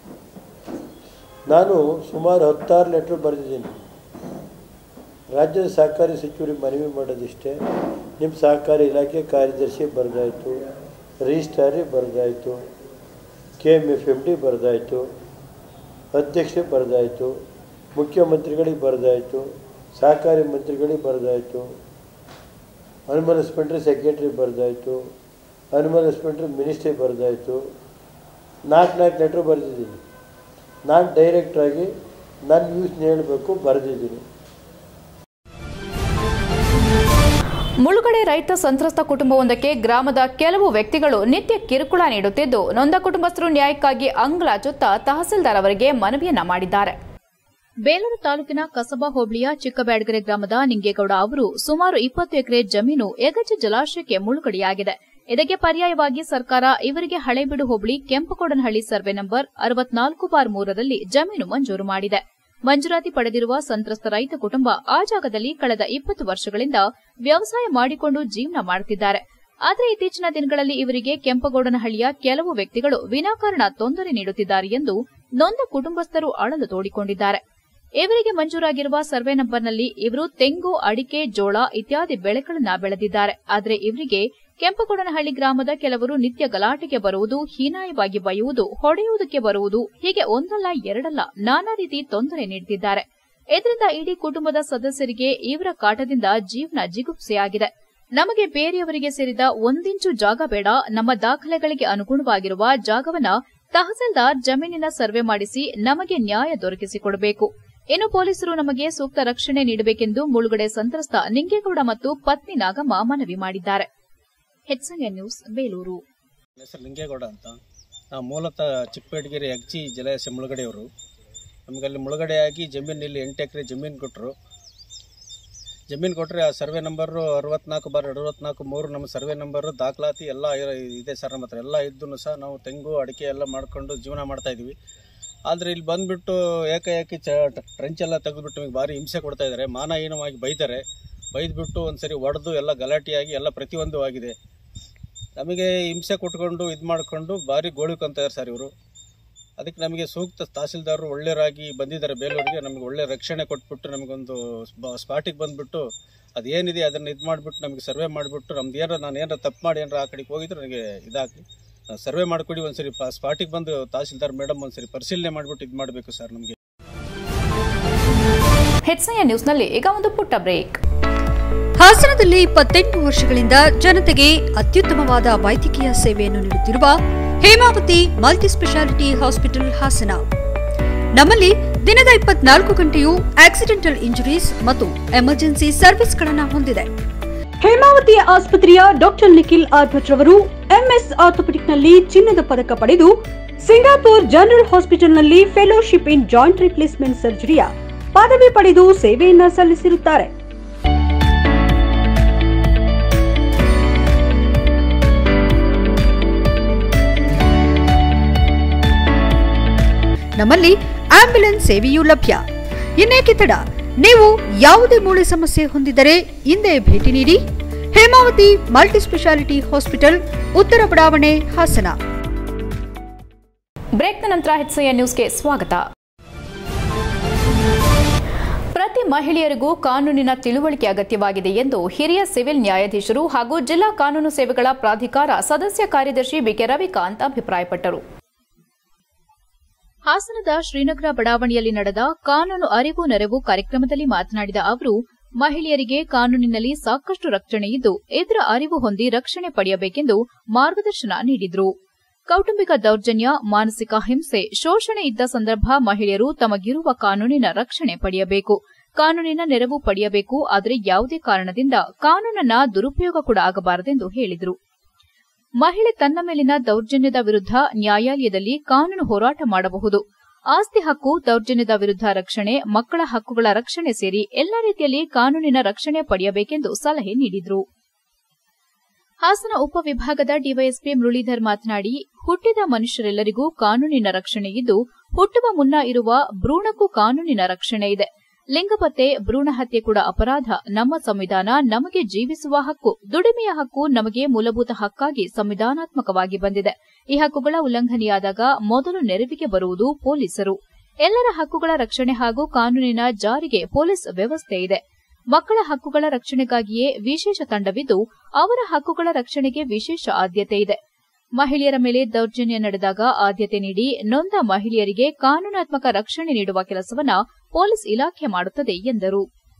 ನಾನು ಸುಮಾರು ಹತ್ತಾರು ಲೆಟ್ರ್ ಬರೆದಿದ್ದೀನಿ ರಾಜ್ಯದ ಸಹಕಾರಿ ಸಚಿವರಿಗೆ ಮನವಿ ಮಾಡೋದಿಷ್ಟೇ ನಿಮ್ಮ ಸಹಕಾರಿ ಇಲಾಖೆ ಕಾರ್ಯದರ್ಶಿ ಬರೆದಾಯಿತು ರಿಜಿಸ್ಟ್ರಾರಿಗೆ ಬರೆದಾಯಿತು K M F M D ಬರೆದಾಯಿತು ಅಧ್ಯಕ್ಷೆ ಬರೆದಾಯಿತು ಮುಖ್ಯಮಂತ್ರಿಗಳಿಗೆ ಬರೆದಾಯಿತು ಸಹಕಾರಿ ಮಂತ್ರಿಗಳಿಗೆ ಬರೆದಾಯಿತು ಅನಿಮಲ್ ಹಸ್ಬೆಂಡ್ರಿ ಸೆಕ್ರೆಟ್ರಿ ಬರೆದಾಯಿತು ಅನಿಮಲ್ ಹಸ್ಬೆಂಡ್ರಿ ಮಿನಿಸ್ಟ್ರಿ ಬರೆದಾಯಿತು ನಾಲ್ಕು ನಾಲ್ಕು ಲೆಟ್ರ್ ಬರೆದಿದ್ದೀನಿ ನಾನು ಡೈರೆಕ್ಟ್ರಾಗಿ ನನ್ನ ನ್ಯೂಸ್ನ ಹೇಳಬೇಕು ಬರೆದಿದ್ದೀನಿ ಮುಳುಗಡೆ ರೈತ ಸಂತ್ರಸ್ತ ಕುಟುಂಬವೊಂದಕ್ಕೆ ಗ್ರಾಮದ ಕೆಲವು ವ್ಯಕ್ತಿಗಳು ನಿತ್ಯ ಕಿರುಕುಳ ನೀಡುತ್ತಿದ್ದು ನೊಂದ ಕುಟುಂಬಸ್ಥರು ನ್ಯಾಯಕ್ಕಾಗಿ ಅಂಗ್ಲಾಚುತ್ತಾ ತಹಸೀಲ್ದಾರ್ ಅವರಿಗೆ ಮನವಿಯನ್ನ ಮಾಡಿದ್ದಾರೆ ಬೇಲೂರು ತಾಲೂಕಿನ ಕಸಬಾ ಹೋಬಳಿಯ ಚಿಕ್ಕಬ್ಯಾಡಗೆರೆ ಗ್ರಾಮದ ನಿಂಗೇಗೌಡ ಅವರು ಸುಮಾರು ಇಪ್ಪತ್ತು ಎಕರೆ ಜಮೀನು ಯಗಚಿ ಜಲಾಶಯಕ್ಕೆ ಮುಳುಗಡೆಯಾಗಿದೆ ಇದಕ್ಕೆ ಪರ್ಯಾಯವಾಗಿ ಸರ್ಕಾರ ಇವರಿಗೆ ಹಳೇಬೀಡು ಹೋಬಳಿ ಕೆಂಪಕೋಡನಹಳ್ಳಿ ಸರ್ವೆ ನಂಬರ್ ಅರವತ್ನಾಲ್ಕು ಬಾರ್ ಮೂರರಲ್ಲಿ ಜಮೀನು ಮಂಜೂರು ಮಾಡಿದೆ ಮಂಜೂರಾತಿ ಪಡೆದಿರುವ ಸಂತ್ರಸ್ತ ರೈತ ಕುಟುಂಬ ಆ ಜಾಗದಲ್ಲಿ ಕಳೆದ ಇಪ್ಪತ್ತು ವರ್ಷಗಳಿಂದ ವ್ಯವಸಾಯ ಮಾಡಿಕೊಂಡು ಜೀವನ ಮಾಡುತ್ತಿದ್ದಾರೆ ಆದರೆ ಇತ್ತೀಚಿನ ದಿನಗಳಲ್ಲಿ ಇವರಿಗೆ ಕೆಂಪಗೌಡನಹಳ್ಳಿಯ ಕೆಲವು ವ್ಯಕ್ತಿಗಳು ವಿನಾಕಾರಣ ತೊಂದರೆ ನೀಡುತ್ತಿದ್ದಾರೆ ಎಂದು ನೊಂದ ಕುಟುಂಬಸ್ಥರು ಅಳಲು ತೋಡಿಕೊಂಡಿದ್ದಾರೆ ಇವರಿಗೆ ಮಂಜೂರಾಗಿರುವ ಸರ್ವೆ ನಂಬರ್ನಲ್ಲಿ ಇವರು ತೆಂಗು ಅಡಿಕೆ ಜೋಳ ಇತ್ಯಾದಿ ಬೆಳೆಗಳನ್ನ ಬೆಳೆದಿದ್ದಾರೆ ಆದರೆ ಇವರಿಗೆ ಕೆಂಪಕೊಡನಹಳ್ಳಿ ಗ್ರಾಮದ ಕೆಲವರು ನಿತ್ಯ ಗಲಾಟೆಗೆ ಬರುವುದು ಹೀನಾಯವಾಗಿ ಬೈಯುವುದು ಹೊಡೆಯುವುದಕ್ಕೆ ಬರುವುದು ಹೀಗೆ ಒಂದಲ್ಲ ಎರಡಲ್ಲ ನಾನಾ ರೀತಿ ತೊಂದರೆ ನೀಡುತ್ತಿದ್ದಾರೆ ಇದರಿಂದ ಇಡೀ ಕುಟುಂಬದ ಸದಸ್ಯರಿಗೆ ಇವರ ಕಾಟದಿಂದ ಜೀವನ ಜಿಗುಪ್ಸೆಯಾಗಿದೆ ನಮಗೆ ಬೇರೆಯವರಿಗೆ ಸೇರಿದ ಒಂದಿಂಚು ಜಾಗ ಬೇಡ ನಮ್ಮ ದಾಖಲೆಗಳಿಗೆ ಅನುಗುಣವಾಗಿರುವ ಜಾಗವನ್ನ ತಹಸೀಲ್ದಾರ್ ಜಮೀನಿನ ಸರ್ವೆ ಮಾಡಿಸಿ ನಮಗೆ ನ್ಯಾಯ ದೊರಕಿಸಿಕೊಡಬೇಕು ಇನ್ನು ಪೊಲೀಸರು ನಮಗೆ ಸೂಕ್ತ ರಕ್ಷಣೆ ನೀಡಬೇಕೆಂದು ಮುಳುಗಡೆ ಸಂತ್ರಸ್ತ ನಿಂಗೇಗೌಡ ಮತ್ತು ಪತ್ನಿ ನಾಗಮ್ಮ ಮನವಿ ಮಾಡಿದ್ದಾರೆ ಹೆಚ್ಎನ್ ನ್ಯೂಸ್ ಬೇಲೂರು ನನ್ನ ಹೆಸರು ಲಿಂಗೇಗೌಡ ಅಂತ ನಾವು ಮೂಲತಃ ಚಿಕ್ಕಪೇಟಗೆರೆ ಅಗ್ಚಿ ಜಲಾಶಯ ಮುಳುಗಡೆಯವರು ನಮಗಲ್ಲಿ ಮುಳುಗಡೆಯಾಗಿ ಜಮೀನಲ್ಲಿ ಎಂಟು ಎಕರೆ ಜಮೀನು ಕೊಟ್ಟರು ಜಮೀನು ಕೊಟ್ಟರೆ ಆ ಸರ್ವೆ ನಂಬರು ಅರವತ್ನಾಲ್ಕು ಬಾರ್ ಅರವತ್ನಾಲ್ಕು ಮೂರು ನಮ್ಮ ಸರ್ವೆ ನಂಬರು ದಾಖಲಾತಿ ಎಲ್ಲ ಇರ- ಇದೆ ಸರ್ ನಮ್ಮ ಹತ್ರ ಎಲ್ಲ ಇದ್ದು ಸಹ ನಾವು ತೆಂಗು ಅಡಿಕೆ ಎಲ್ಲ ಮಾಡ್ಕೊಂಡು ಜೀವನ ಮಾಡ್ತಾ ಇದ್ವಿ ಆದರೆ ಇಲ್ಲಿ ಬಂದುಬಿಟ್ಟು ಏಕಾಏಕಿ ಚ ಟ್ರೆಂಚ್ ಎಲ್ಲ ತೆಗೆದುಬಿಟ್ಟು ನಮಗೆ ಭಾರಿ ಹಿಂಸೆ ಕೊಡ್ತಾ ಇದ್ದಾರೆ ಮಾನಹೀನವಾಗಿ ಬೈತಾರೆ ಬೈದ್ಬಿಟ್ಟು ಒಂದ್ಸರಿ ಒಡೆದು ಎಲ್ಲ ಗಲಾಟೆಯಾಗಿ ಎಲ್ಲ ಪ್ರತಿಯೊಂದು ಆಗಿದೆ ನಮಗೆ ಹಿಂಸೆ ಕೊಟ್ಕೊಂಡು ಇದು ಮಾಡಿಕೊಂಡು ಭಾರಿ ಗೋಳುಕೊಂತಾರೆ ಸರ್ ಇವರು ಅದಕ್ಕೆ ನಮಗೆ ಸೂಕ್ತ ತಹಸೀಲ್ದಾರರು ಒಳ್ಳೆಯರಾಗಿ ಬಂದಿದ್ದಾರೆ ಬೇಲೂರಿಗೆ ನಮಗೆ ಒಳ್ಳೆ ರಕ್ಷಣೆ ಕೊಟ್ಬಿಟ್ಟು ನಮಗೊಂದು ಸ್ಪಾಟಿಗೆ ಬಂದುಬಿಟ್ಟು ಅದೇನಿದೆ ಅದನ್ನು ಇದು ಮಾಡಿಬಿಟ್ಟು ನಮಗೆ ಸರ್ವೆ ಮಾಡಿಬಿಟ್ಟು ನಮ್ದು ಏನಾರ ನಾನು ಏನಾರ ತಪ್ಪು ಮಾಡಿ ಏನಾರ ಆ ಕಡೆಗೆ ಹೋಗಿದ್ರೆ ನನಗೆ ಇದಾಗಲಿ ಸರ್ವೆ ಮಾಡಿಕೊಡಿ ಒಂದ್ಸರಿ ಸ್ಪಾಟಿಗೆ ಬಂದು ತಹಸೀಲ್ದಾರ್ ಮೇಡಮ್ ಒಂದ್ಸರಿ ಪರಿಶೀಲನೆ ಮಾಡಿಬಿಟ್ಟು ಇದು ಮಾಡಬೇಕು ಸರ್ ನಮಗೆ ಹೆಚ್ಎನ್ ನ್ಯೂಸ್ನಲ್ಲಿ ಈಗ ಒಂದು ಪುಟ್ಟ ಬ್ರೇಕ್ ಹಾಸನದಲ್ಲಿ ಇಪ್ಪತ್ತೆಂಟು ವರ್ಷಗಳಿಂದ ಜನತೆಗೆ ಅತ್ಯುತ್ತಮವಾದ ವೈದ್ಯಕೀಯ ಸೇವೆಯನ್ನು ನೀಡುತ್ತಿರುವ Hemavathi multi speciality hospital Hassan ನಮ್ಮಲ್ಲಿ ದಿನದ ಇಪ್ಪತ್ನಾಲ್ಕು ಗಂಟೆಯೂ ಆಕ್ಸಿಡೆಂಟಲ್ ಇಂಜುರೀಸ್ ಮತ್ತು ಎಮರ್ಜೆನ್ಸಿ ಸರ್ವಿಸ್ಗಳನ್ನು ಹೊಂದಿದೆ ಹೇಮಾವತಿ ಆಸ್ಪತ್ರೆಯ ಡಾಕ್ಟರ್ ನಿಖಿಲ್ ಆರ್ ಭಟ್ ರವರು ಎಂಎಸ್ ಆರ್ಥೋಪೆಡಿಕ್ನಲ್ಲಿ ಚಿನ್ನದ ಪದಕ ಪಡೆದು ಸಿಂಗಾಪುರ್ ಜನರಲ್ ಹಾಸ್ಪಿಟಲ್ನಲ್ಲಿ ಫೆಲೋಶಿಪ್ ಇನ್ ಜಾಯಿಂಟ್ ರಿಪ್ಲೇಸ್ಮೆಂಟ್ ಸರ್ಜರಿಯ ಪದವಿ ಪಡೆದು ಸೇವೆಯನ್ನ ಸಲ್ಲಿಸಿರುತ್ತಾರೆ ನಮ್ಮಲ್ಲಿ ಆಂಬ್ಯುಲೆನ್ಸ್ ಸೇವೆಯೂ ಲಭ್ಯ ಇನ್ನೇಕೆ ತಡ ನೀವು ಯಾವುದೇ ಮೂಳೆ ಸಮಸ್ಯೆ ಹೊಂದಿದರೆ ಹಿಂದೆ ಭೇಟಿ ನೀಡಿ ಹೇಮಾವತಿ ಮಲ್ಟಿ ಸ್ಪೆಷಾಲಿಟಿ ಹಾಸ್ಪಿಟಲ್ ಉತ್ತರ ಬಡಾವಣೆ ಹಾಸನ ಬ್ರೇಕ್ನ ನಂತರ ಹೆಚ್ಎನ್ ನ್ಯೂಸ್ಗೆ ಸ್ವಾಗತ ಪ್ರತಿ ಮಹಿಳೆಯರಿಗೂ ಕಾನೂನಿನ ತಿಳುವಳಿಕೆ ಅಗತ್ಯವಾಗಿದೆ ಎಂದು ಹಿರಿಯ ಸಿವಿಲ್ ನ್ಯಾಯಾಧೀಶರು ಹಾಗೂ ಜಿಲ್ಲಾ ಕಾನೂನು ಸೇವೆಗಳ ಪ್ರಾಧಿಕಾರ ಸದಸ್ಯ ಕಾರ್ಯದರ್ಶಿ ಬಿಕೆ ರವಿಕಾಂತ್ ಅಭಿಪ್ರಾಯಪಟ್ಟರು ಹಾಸನದ ಶ್ರೀನಗರ ಬಡಾವಣೆಯಲ್ಲಿ ನಡೆದ ಕಾನೂನು ಅರಿವು ನೆರವು ಕಾರ್ಯಕ್ರಮದಲ್ಲಿ ಮಾತನಾಡಿದ ಅವರು ಮಹಿಳೆಯರಿಗೆ ಕಾನೂನಿನಲ್ಲಿ ಸಾಕಷ್ಟು ರಕ್ಷಣೆ ಇದ್ದು ಇದರ ಅರಿವು ಹೊಂದಿ ರಕ್ಷಣೆ ಪಡೆಯಬೇಕೆಂದು ಮಾರ್ಗದರ್ಶನ ನೀಡಿದರು ಕೌಟುಂಬಿಕ ದೌರ್ಜನ್ಯ ಮಾನಸಿಕ ಹಿಂಸೆ ಶೋಷಣೆ ಇದ್ದ ಸಂದರ್ಭ ಮಹಿಳೆಯರು ತಮಗಿರುವ ಕಾನೂನಿನ ರಕ್ಷಣೆ ಪಡೆಯಬೇಕು ಕಾನೂನಿನ ನೆರವು ಪಡೆಯಬೇಕು ಆದರೆ ಯಾವುದೇ ಕಾರಣದಿಂದ ಕಾನೂನನ್ನ ದುರುಪಯೋಗ ಕೂಡ ಆಗಬಾರದೆಂದು ಹೇಳಿದರು ಮಹಿಳೆ ತನ್ನ ಮೇಲಿನ ದೌರ್ಜನ್ಯದ ವಿರುದ್ಧ ನ್ಯಾಯಾಲಯದಲ್ಲಿ ಕಾನೂನು ಹೋರಾಟ ಮಾಡಬಹುದು ಆಸ್ತಿ ಹಕ್ಕು ದೌರ್ಜನ್ಯದ ವಿರುದ್ಧ ರಕ್ಷಣೆ ಮಕ್ಕಳ ಹಕ್ಕುಗಳ ರಕ್ಷಣೆ ಸೇರಿ ಎಲ್ಲ ರೀತಿಯಲ್ಲಿ ಕಾನೂನಿನ ರಕ್ಷಣೆ ಪಡೆಯಬೇಕೆಂದು ಸಲಹೆ ನೀಡಿದರು ಹಾಸನ ಉಪವಿಭಾಗದ ಡಿವೈಎಸ್ಪಿ ಮುರಳೀಧರ್ ಮಾತನಾಡಿ ಹುಟ್ಟಿದ ಮನುಷ್ಯರೆಲ್ಲರಿಗೂ ಕಾನೂನಿನ ರಕ್ಷಣೆ ಇದ್ದು ಹುಟ್ಟುವ ಮುನ್ನ ಇರುವ ಭ್ರೂಣಕ್ಕೂ ಕಾನೂನಿನ ರಕ್ಷಣೆ ಇದೆ ಲಿಂಗಪತ್ತೆ ಭ್ರೂಣ ಹತ್ಯೆ ಕೂಡ ಅಪರಾಧ ನಮ್ಮ ಸಂವಿಧಾನ ನಮಗೆ ಜೀವಿಸುವ ಹಕ್ಕು ದುಡಿಮೆಯ ಹಕ್ಕು ನಮಗೆ ಮೂಲಭೂತ ಹಕ್ಕಾಗಿ ಸಂವಿಧಾನಾತ್ಮಕವಾಗಿ ಬಂದಿದೆ ಈ ಹಕ್ಕುಗಳ ಉಲ್ಲಂಘನೆಯಾದಾಗ ಮೊದಲು ನೆರವಿಗೆ ಬರುವುದು ಪೊಲೀಸರು ಎಲ್ಲರ ಹಕ್ಕುಗಳ ರಕ್ಷಣೆ ಹಾಗೂ ಕಾನೂನಿನ ಜಾರಿಗೆ ಪೊಲೀಸ್ ವ್ಯವಸ್ಥೆ ಇದೆ ಮಕ್ಕಳ ಹಕ್ಕುಗಳ ರಕ್ಷಣೆಗಾಗಿಯೇ ವಿಶೇಷ ತಂಡವಿದ್ದು ಅವರ ಹಕ್ಕುಗಳ ರಕ್ಷಣೆಗೆ ವಿಶೇಷ ಆದ್ಯತೆ ಇದೆ ಮಹಿಳೆಯರ ಮೇಲೆ ದೌರ್ಜನ್ಯ ನಡೆದಾಗ ಆದ್ಯತೆ ನೀಡಿ ನೊಂದ ಮಹಿಳೆಯರಿಗೆ ಕಾನೂನಾತ್ಮಕ ರಕ್ಷಣೆ ನೀಡುವ ಕೆಲಸವನ್ನ ಪೊಲೀಸ್ ಇಲಾಖೆ ಮಾಡುತ್ತದೆ ಎಂದರು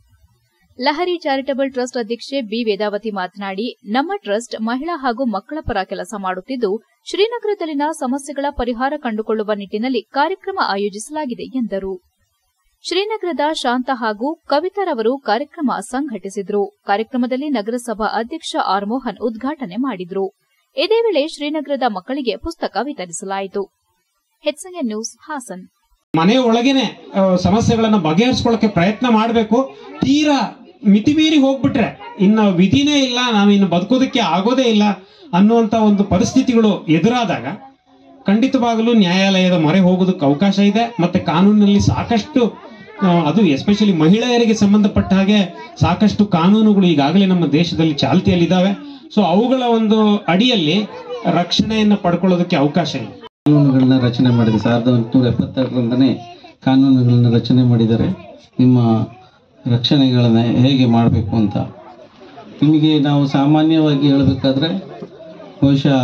ಲಹರಿ ಚಾರಿಟಬಲ್ ಟ್ರಸ್ಟ್ ಅಧ್ಯಕ್ಷೆ ಬಿ ವೇದಾವತಿ ಮಾತನಾಡಿ ನಮ್ಮ ಟ್ರಸ್ಟ್ ಮಹಿಳಾ ಹಾಗೂ ಮಕ್ಕಳ ಪರ ಕೆಲಸ ಮಾಡುತ್ತಿದ್ದು ಶ್ರೀನಗರದಲ್ಲಿನ ಸಮಸ್ಯೆಗಳ ಪರಿಹಾರ ಕಂಡುಕೊಳ್ಳುವ ನಿಟ್ಟಿನಲ್ಲಿ ಕಾರ್ಯಕ್ರಮ ಆಯೋಜಿಸಲಾಗಿದೆ ಎಂದರು ಶ್ರೀನಗರದ ಶಾಂತ ಹಾಗೂ ಕವಿತಾರವರು ಕಾರ್ಯಕ್ರಮ ಸಂಘಟಿಸಿದ್ರು ಕಾರ್ಯಕ್ರಮದಲ್ಲಿ ನಗರಸಭಾ ಅಧ್ಯಕ್ಷ ಆರ್ ಮೋಹನ್ ಉದ್ಘಾಟನೆ ಮಾಡಿದ್ರು ಇದೇ ವೇಳೆ ಶ್ರೀನಗರದ ಮಕ್ಕಳಿಗೆ ಪುಸ್ತಕ ವಿತರಿಸಲಾಯಿತು ಹೆಚ್ಎನ್ ನ್ಯೂಸ್ ಹಾಸನ್ ಮನೆ ಒಳಗೇನೆ ಆ, ಸಮಸ್ಯೆಗಳನ್ನ ಬಗೆಹರಿಸ್ಕೊಳ್ಳಕ್ಕೆ ಪ್ರಯತ್ನ ಮಾಡಬೇಕು ತೀರಾ ಮಿತಿಮೀರಿ ಹೋಗ್ಬಿಟ್ರೆ ಇನ್ನ ವಿಧಿನೇ ಇಲ್ಲ ನಾನು ಇನ್ನು ಬದುಕೋದಕ್ಕೆ ಆಗೋದೇ ಇಲ್ಲ ಅನ್ನುವಂತ ಒಂದು ಪರಿಸ್ಥಿತಿಗಳು ಎದುರಾದಾಗ ಖಂಡಿತವಾಗಲೂ ನ್ಯಾಯಾಲಯದ ಮೊರೆ ಹೋಗೋದಕ್ಕೆ ಅವಕಾಶ ಇದೆ ಮತ್ತೆ ಕಾನೂನಿನಲ್ಲಿ ಸಾಕಷ್ಟು ಆ, ಅದು ಎಸ್ಪೆಷಲಿ ಮಹಿಳೆಯರಿಗೆ ಸಂಬಂಧಪಟ್ಟ ಹಾಗೆ ಸಾಕಷ್ಟು ಕಾನೂನುಗಳು ಈಗಾಗಲೇ ನಮ್ಮ ದೇಶದಲ್ಲಿ ಚಾಲ್ತಿಯಲ್ಲಿದ್ದಾವೆ ಸೊ ಅವುಗಳ ಒಂದು ಅಡಿಯಲ್ಲಿ ರಕ್ಷಣೆಯನ್ನು ಪಡ್ಕೊಳ್ಳೋದಕ್ಕೆ ಅವಕಾಶ ಇದೆ ಕಾನೂನುಗಳನ್ನ ರಚನೆ ಮಾಡಿದೆ ಸಾವಿರದ ಎಂಟುನೂರ ಎಪ್ಪತ್ತೆರಡರಿಂದನೇ ಕಾನೂನುಗಳನ್ನ ರಚನೆ ಮಾಡಿದ್ದಾರೆ ನಿಮ್ಮ ರಕ್ಷಣೆಗಳನ್ನ ಹೇಗೆ ಮಾಡಬೇಕು ಅಂತ ನಿಮಗೆ ನಾವು ಸಾಮಾನ್ಯವಾಗಿ ಹೇಳಬೇಕಾದ್ರೆ ಬಹುಶಃ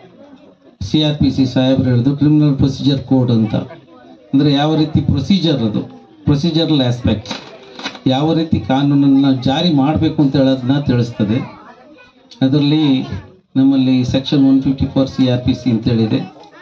ಸಿ ಆರ್ ಪಿ ಸಿ ಸಾಹೇಬ್ರು ಹೇಳಿದ್ರು ಕ್ರಿಮಿನಲ್ ಪ್ರೊಸೀಜರ್ ಕೋಡ್ ಅಂತ ಅಂದರೆ ಯಾವ ರೀತಿ ಪ್ರೊಸೀಜರ್ ಅದು ಪ್ರೊಸೀಜರಲ್ ಆಸ್ಪೆಕ್ಟ್ ಯಾವ ರೀತಿ ಕಾನೂನನ್ನು ಜಾರಿ ಮಾಡಬೇಕು ಅಂತ ಹೇಳೋದನ್ನ ತಿಳಿಸ್ತದೆ ಅದರಲ್ಲಿ ನಮ್ಮಲ್ಲಿ section one fifty four C R P C ಅಂತೇಳಿದೆ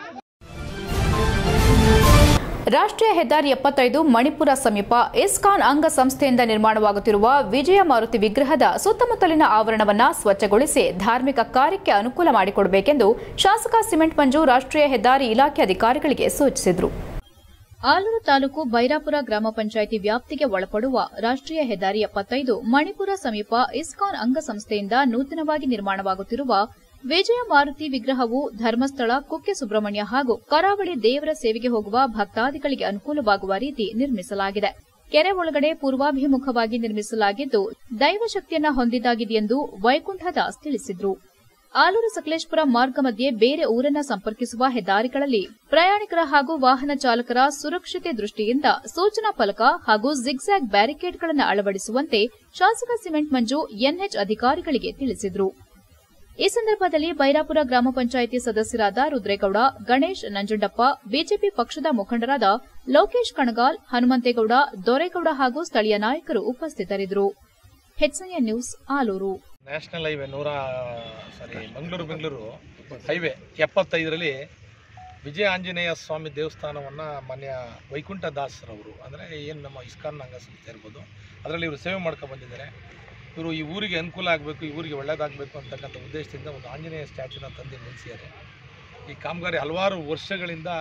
ರಾಷ್ಟ್ರೀಯ ಹೆದ್ದಾರಿ ಎಪ್ಪತ್ತೈದು ಮಣಿಪುರ ಸಮೀಪ ಇಸ್ಕಾನ್ ಅಂಗ ಸಂಸ್ಥೆಯಿಂದ ನಿರ್ಮಾಣವಾಗುತ್ತಿರುವ ವಿಜಯ ಮಾರುತಿ ವಿಗ್ರಹದ ಸುತ್ತಮುತ್ತಲಿನ ಆವರಣವನ್ನು ಸ್ವಚ್ಛಗೊಳಿಸಿ ಧಾರ್ಮಿಕ ಕಾರ್ಯಕ್ಕೆ ಅನುಕೂಲ ಮಾಡಿಕೊಡಬೇಕೆಂದು ಶಾಸಕ ಸಿಮೆಂಟ್ ಮಂಜು ರಾಷ್ಟ್ರೀಯ ಹೆದ್ದಾರಿ ಇಲಾಖೆ ಅಧಿಕಾರಿಗಳಿಗೆ ಸೂಚಿಸಿದರು ಆಲೂರು ತಾಲೂಕು ಬೈರಾಪುರ ಗ್ರಾಮ ಪಂಚಾಯಿತಿ ವ್ಯಾಪ್ತಿಗೆ ಒಳಪಡುವ ರಾಷ್ಟ್ರೀಯ ಹೆದ್ದಾರಿ ಎಪ್ಪತ್ತೈದು ಮಣಿಪುರ ಸಮೀಪ ಇಸ್ಕಾನ್ ಅಂಗಸಂಸ್ಥೆಯಿಂದ ನೂತನವಾಗಿ ನಿರ್ಮಾಣವಾಗುತ್ತಿರುವ ವಿಜಯ ಮಾರುತಿ ವಿಗ್ರಹವು ಧರ್ಮಸ್ಥಳ ಕುಕ್ಕೆ ಸುಬ್ರಹ್ಮಣ್ಯ ಹಾಗೂ ಕರಾವಳಿ ದೇವರ ಸೇವೆಗೆ ಹೋಗುವ ಭಕ್ತಾದಿಗಳಿಗೆ ಅನುಕೂಲವಾಗುವ ರೀತಿ ನಿರ್ಮಿಸಲಾಗಿದೆ ಕೆರೆ ಒಳಗಡೆ ಪೂರ್ವಾಭಿಮುಖವಾಗಿ ನಿರ್ಮಿಸಲಾಗಿದ್ದು ದೈವಶಕ್ತಿಯನ್ನ ಹೊಂದಿದ್ದಾಗಿದೆಯೆಂದು ವೈಕುಂಠ ದಾಸ್ ತಿಳಿಸಿದ್ರು ಆಲೂರು ಸಕಲೇಶ್ಪುರ ಮಾರ್ಗ ಮಧ್ಯೆ ಬೇರೆ ಊರನ್ನ ಸಂಪರ್ಕಿಸುವ ಹೆದ್ದಾರಿಗಳಲ್ಲಿ ಪ್ರಯಾಣಿಕರ ಹಾಗೂ ವಾಹನ ಚಾಲಕರ ಸುರಕ್ಷತೆ ದೃಷ್ಟಿಯಿಂದ ಸೂಚನಾ ಫಲಕ ಹಾಗೂ ಜಿಗ್ಜ್ಯಾಗ್ ಬ್ಯಾರಿಕೇಡ್ಗಳನ್ನು ಅಳವಡಿಸುವಂತೆ ಶಾಸಕ ಸಿಮೆಂಟ್ ಮಂಜು ಎನ್ಎಚ್ ಅಧಿಕಾರಿಗಳಿಗೆ ತಿಳಿಸಿದರು ಈ ಸಂದರ್ಭದಲ್ಲಿ ಬೈರಾಪುರ ಗ್ರಾಮ ಪಂಚಾಯಿತಿ ಸದಸ್ಯರಾದ ರುದ್ರೇಗೌಡ ಗಣೇಶ್ ನಂಜುಂಡಪ್ಪ ಬಿಜೆಪಿ ಪಕ್ಷದ ಮುಖಂಡರಾದ ಲೋಕೇಶ್ ಕಣಗಾಲ್ ಹನುಮಂತೇಗೌಡ ದೊರೇಗೌಡ ಹಾಗೂ ಸ್ಥಳೀಯ ನಾಯಕರು ಉಪಸ್ಥಿತರಿದ್ದರು HN news Alur national highway ನೂರ ಸಾರಿ ಮಂಗಳೂರು ಬೆಂಗಳೂರು ಹೈವೇ ಎಪ್ಪತ್ತೈದರಲ್ಲಿ ವಿಜಯ ಆಂಜನೇಯ ಸ್ವಾಮಿ ದೇವಸ್ಥಾನವನ್ನು ಮಾನ್ಯ ವೈಕುಂಠ ದಾಸರವರು ಅಂದರೆ ಏನು ನಮ್ಮ ಇಸ್ಕಾನ್ ಅಂಗಸಂಸ್ಥೆ ಇರ್ಬೋದು ಅದರಲ್ಲಿ ಇವರು ಸೇವೆ ಮಾಡ್ಕೊಂಡು ಬಂದಿದ್ದಾರೆ ಇವರು ಈ ಊರಿಗೆ ಅನುಕೂಲ ಆಗಬೇಕು ಈ ಊರಿಗೆ ಒಳ್ಳೆಯದಾಗಬೇಕು ಅಂತಕ್ಕಂಥ ಉದ್ದೇಶದಿಂದ ಒಂದು ಆಂಜನೇಯ ಸ್ಟ್ಯಾಚ್ಯೂನ ತಂದು ನಿಲ್ಲಿಸಿದ್ದಾರೆ ಈ ಕಾಮಗಾರಿ ಹಲವಾರು ವರ್ಷಗಳಿಂದ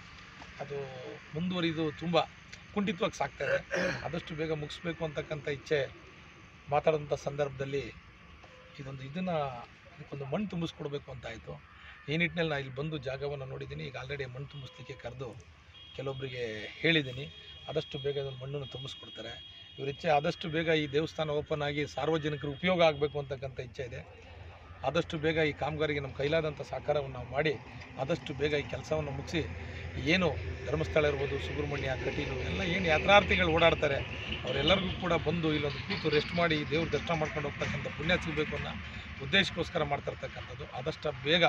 ಅದು ಮುಂದುವರಿದು ತುಂಬ ಕುಂಠಿತವಾಗಿ ಸಾಗ್ತಾ ಇದೆ ಆದಷ್ಟು ಬೇಗ ಮುಗಿಸ್ಬೇಕು ಅಂತಕ್ಕಂಥ ಇಚ್ಛೆ ಮಾತಾಡಿದಂಥ ಸಂದರ್ಭದಲ್ಲಿ ಇದೊಂದು ಇದನ್ನು ಇದಕ್ಕೊಂದು ಮಣ್ಣು ತುಂಬಿಸ್ಕೊಡ್ಬೇಕು ಅಂತ ಆಯಿತು ಈ ನಿಟ್ಟಿನಲ್ಲಿ ನಾನು ಇಲ್ಲಿ ಬಂದು ಜಾಗವನ್ನು ನೋಡಿದ್ದೀನಿ ಈಗ ಆಲ್ರೆಡಿ ಮಣ್ಣು ತುಂಬಿಸ್ಲಿಕ್ಕೆ ಕರೆದು ಕೆಲವೊಬ್ಬರಿಗೆ ಹೇಳಿದ್ದೀನಿ ಆದಷ್ಟು ಬೇಗ ಇದೊಂದು ಮಣ್ಣನ್ನು ತುಂಬಿಸ್ಕೊಡ್ತಾರೆ ಇವ್ರ ಇಚ್ಛೆ ಆದಷ್ಟು ಬೇಗ ಈ ದೇವಸ್ಥಾನ ಓಪನ್ ಆಗಿ ಸಾರ್ವಜನಿಕರು ಉಪಯೋಗ ಆಗಬೇಕು ಅಂತಕ್ಕಂಥ ಇಚ್ಛೆ ಇದೆ ಆದಷ್ಟು ಬೇಗ ಈ ಕಾಮಗಾರಿಗೆ ನಮ್ಮ ಕೈಲಾದಂಥ ಸಹಕಾರವನ್ನು ನಾವು ಮಾಡಿ ಆದಷ್ಟು ಬೇಗ ಈ ಕೆಲಸವನ್ನು ಮುಗಿಸಿ ಏನು ಧರ್ಮಸ್ಥಳ ಇರ್ಬೋದು ಸುಬ್ರಹ್ಮಣ್ಯ ಕಟೀಲು ಎಲ್ಲ ಏನು ಯಾತ್ರಾರ್ಥಿಗಳು ಓಡಾಡ್ತಾರೆ ಅವರೆಲ್ಲರಿಗೂ ಕೂಡ ಬಂದು ಇಲ್ಲೊಂದು ಕೂತು ರೆಸ್ಟ್ ಮಾಡಿ ದೇವ್ರ ದರ್ಶನ ಮಾಡ್ಕೊಂಡು ಹೋಗ್ತಕ್ಕಂಥ ಪುಣ್ಯ ಸಿಗಬೇಕು ಅನ್ನೋ ಉದ್ದೇಶಕ್ಕೋಸ್ಕರ ಮಾಡ್ತಾ ಇರ್ತಕ್ಕಂಥದ್ದು ಆದಷ್ಟು ಬೇಗ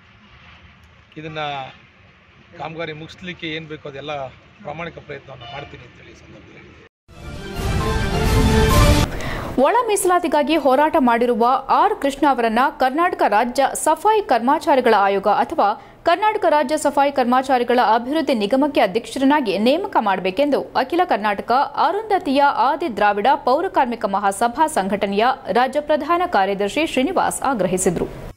ಇದನ್ನು ಕಾಮಗಾರಿ ಮುಗಿಸ್ಲಿಕ್ಕೆ ಏನು ಬೇಕೋ ಅದೆಲ್ಲ ಪ್ರಾಮಾಣಿಕ ಪ್ರಯತ್ನವನ್ನು ಮಾಡ್ತೀನಿ ಅಂತೇಳಿ ಈ ಸಂದರ್ಭದಲ್ಲಿ ಒಳ ಮೀಸಲಾತಿಗಾಗಿ ಹೋರಾಟ ಮಾಡಿರುವ ಆರ್ ಕೃಷ್ಣ ಅವರನ್ನ ಕರ್ನಾಟಕ ರಾಜ್ಯ ಸಫಾಯಿ ಕರ್ಮಚಾರಿಗಳ ಆಯೋಗ ಅಥವಾ ಕರ್ನಾಟಕ ರಾಜ್ಯ ಸಫಾಯಿ ಕರ್ಮಚಾರಿಗಳ ಅಭಿವೃದ್ಧಿ ನಿಗಮಕ್ಕೆ ಅಧ್ಯಕ್ಷರನ್ನಾಗಿ ನೇಮಕ ಮಾಡಬೇಕೆಂದು ಅಖಿಲ ಕರ್ನಾಟಕ ಅರುಂಧತಿಯ ಆದಿ ದ್ರಾವಿಡ ಪೌರ ಕಾರ್ಮಿಕ ಮಹಾಸಭಾ ಸಂಘಟನೆಯ ರಾಜ್ಯ ಪ್ರಧಾನ ಕಾರ್ಯದರ್ಶಿ ಶ್ರೀನಿವಾಸ್ ಆಗ್ರಹಿಸಿದರು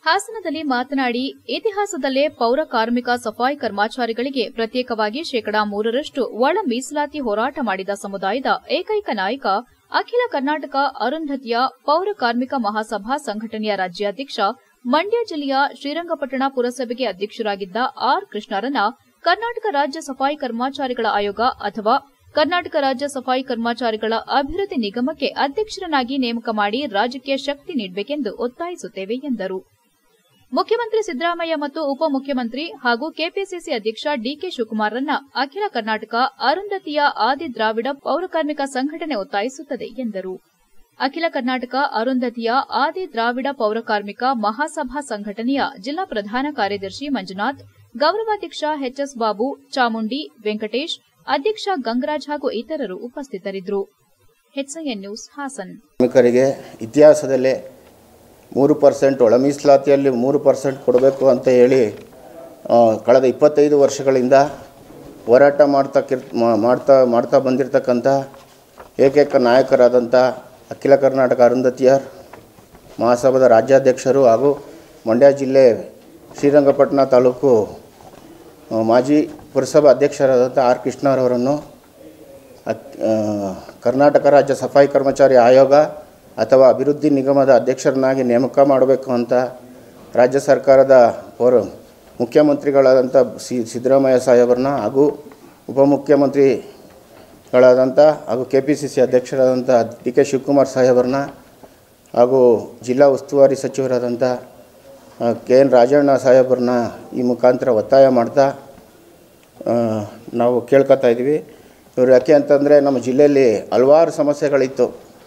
ಹಾಸನದಲ್ಲಿ ಮಾತನಾಡಿ ಇತಿಹಾಸದಲ್ಲೇ ಪೌರ ಕಾರ್ಮಿಕ ಸಫಾಯಿ ಕರ್ಮಚಾರಿಗಳಿಗೆ ಪ್ರತ್ಯೇಕವಾಗಿ ಶೇಕಡಾ ಮೂರರಷ್ಟು ಒಳ ಮೀಸಲಾತಿ ಹೋರಾಟ ಮಾಡಿದ ಸಮುದಾಯದ ಏಕೈಕ ನಾಯಕ ಅಖಿಲ ಕರ್ನಾಟಕ ಅರುಂಧತಿಯ ಪೌರ ಕಾರ್ಮಿಕ ಮಹಾಸಭಾ ಸಂಘಟನೆಯ ರಾಜ್ಯಾಧ್ಯಕ್ಷ ಮಂಡ್ಯ ಜಿಲ್ಲೆಯ ಶ್ರೀರಂಗಪಟ್ಟಣ ಪುರಸಭೆಗೆ ಅಧ್ಯಕ್ಷರಾಗಿದ್ದ ಆರ್ ಕೃಷ್ಣರನ್ನ ಕರ್ನಾಟಕ ರಾಜ್ಯ ಸಫಾಯಿ ಕರ್ಮಚಾರಿಗಳ ಆಯೋಗ ಅಥವಾ ಕರ್ನಾಟಕ ರಾಜ್ಯ ಸಫಾಯಿ ಕರ್ಮಚಾರಿಗಳ ಅಭಿವೃದ್ಧಿ ನಿಗಮಕ್ಕೆ ಅಧ್ಯಕ್ಷರನ್ನಾಗಿ ನೇಮಕ ಮಾಡಿ ರಾಜಕೀಯ ಶಕ್ತಿ ನೀಡಬೇಕೆಂದು ಒತ್ತಾಯಿಸುತ್ತೇವೆ ಎಂದರು ಮುಖ್ಯಮಂತ್ರಿ ಸಿದ್ದರಾಮಯ್ಯ ಮತ್ತು ಉಪಮುಖ್ಯಮಂತ್ರಿ ಹಾಗೂ ಕೆಪಿಸಿಸಿ ಅಧ್ಯಕ್ಷ ಡಿಕೆ ಶಿವಕುಮಾರ್ರನ್ನ ಅಖಿಲ ಕರ್ನಾಟಕ ಅರುಂಧತಿಯ ಆದಿ ದ್ರಾವಿಡ ಪೌರಕಾರ್ಮಿಕ ಸಂಘಟನೆ ಒತ್ತಾಯಿಸುತ್ತದೆ ಎಂದರು ಅಖಿಲ ಕರ್ನಾಟಕ ಅರುಂಧತಿಯ ಆದಿ ದ್ರಾವಿಡ ಪೌರಕಾರ್ಮಿಕ ಮಹಾಸಭಾ ಸಂಘಟನೆಯ ಜಿಲ್ಲಾ ಪ್ರಧಾನ ಕಾರ್ಯದರ್ಶಿ ಮಂಜುನಾಥ್ ಗೌರವಾಧ್ಯಕ್ಷ ಎಚ್ಎಸ್ ಬಾಬು ಚಾಮುಂಡಿ ವೆಂಕಟೇಶ್ ಅಧ್ಯಕ್ಷ ಗಂಗರಾಜ್ ಹಾಗೂ ಇತರರು ಉಪಸ್ಥಿತರಿದ್ದರು ಎಚ್ಐಎನ್ ನ್ಯೂಸ್ ಹಾಸನ್ ಕಾರ್ಮಿಕರಿಗೆ ಇತಿಹಾಸದಲ್ಲೇ ಮೂರು ಪರ್ಸೆಂಟ್ ಒಳ ಮೀಸಲಾತಿಯಲ್ಲಿ ಮೂರು ಪರ್ಸೆಂಟ್ ಕೊಡಬೇಕು ಅಂತ ಹೇಳಿ ಆ, ಕಳೆದ ಇಪ್ಪತ್ತೈದು ವರ್ಷಗಳಿಂದ ಹೋರಾಟ ಮಾಡ್ತಕ್ಕಿರ್ ಮಾ- ಮಾಡ್ತಾ ಮಾಡ್ತಾ ಬಂದಿರತಕ್ಕಂಥ ಏಕೈಕ ನಾಯಕರಾದಂಥ ಅಖಿಲ ಕರ್ನಾಟಕ ಅರುಂಧತಿಯರ್ ಮಹಾಸಭಾದ ರಾಜ್ಯಾಧ್ಯಕ್ಷರು ಹಾಗೂ ಮಂಡ್ಯ ಜಿಲ್ಲೆ ಶ್ರೀರಂಗಪಟ್ಟಣ ತಾಲೂಕು ಆ, ಮಾಜಿ ಪುರಸಭಾ ಅಧ್ಯಕ್ಷರಾದಂಥ ಆರ್ ಕೃಷ್ಣರವರನ್ನು ಅಕ್- ಆ, ಕರ್ನಾಟಕ ರಾಜ್ಯ ಸಫಾಯಿ ಕರ್ಮಚಾರಿ ಆಯೋಗ ಅಥವಾ ಅಭಿವೃದ್ಧಿ ನಿಗಮದ ಅಧ್ಯಕ್ಷರನ್ನಾಗಿ ನೇಮಕ ಮಾಡಬೇಕು ಅಂತ ರಾಜ್ಯ ಸರ್ಕಾರದ ಪೌರ ಮುಖ್ಯಮಂತ್ರಿಗಳಾದಂಥ ಸಿ ಸಿದ್ದರಾಮಯ್ಯ ಸಾಹೇಬರನ್ನ ಹಾಗೂ ಉಪಮುಖ್ಯಮಂತ್ರಿಗಳಾದಂಥ ಹಾಗೂ ಕೆ ಪಿ ಸಿ ಸಿ ಅಧ್ಯಕ್ಷರಾದಂಥ ಡಿ ಕೆ ಶಿವಕುಮಾರ್ ಸಾಹೇಬರನ್ನ ಹಾಗೂ ಜಿಲ್ಲಾ ಉಸ್ತುವಾರಿ ಸಚಿವರಾದಂಥ ಕೆ ಎನ್ ರಾಜಣ್ಣ ಸಾಹೇಬರನ್ನ ಈ ಮುಖಾಂತರ ಒತ್ತಾಯ ಮಾಡ್ತಾ ಆ, ನಾವು ಕೇಳ್ಕೊತಾ ಇದ್ವಿ ಇವರು ಯಾಕೆ ಅಂತಂದರೆ ನಮ್ಮ ಜಿಲ್ಲೆಯಲ್ಲಿ ಹಲವಾರು ಸಮಸ್ಯೆಗಳಿತ್ತು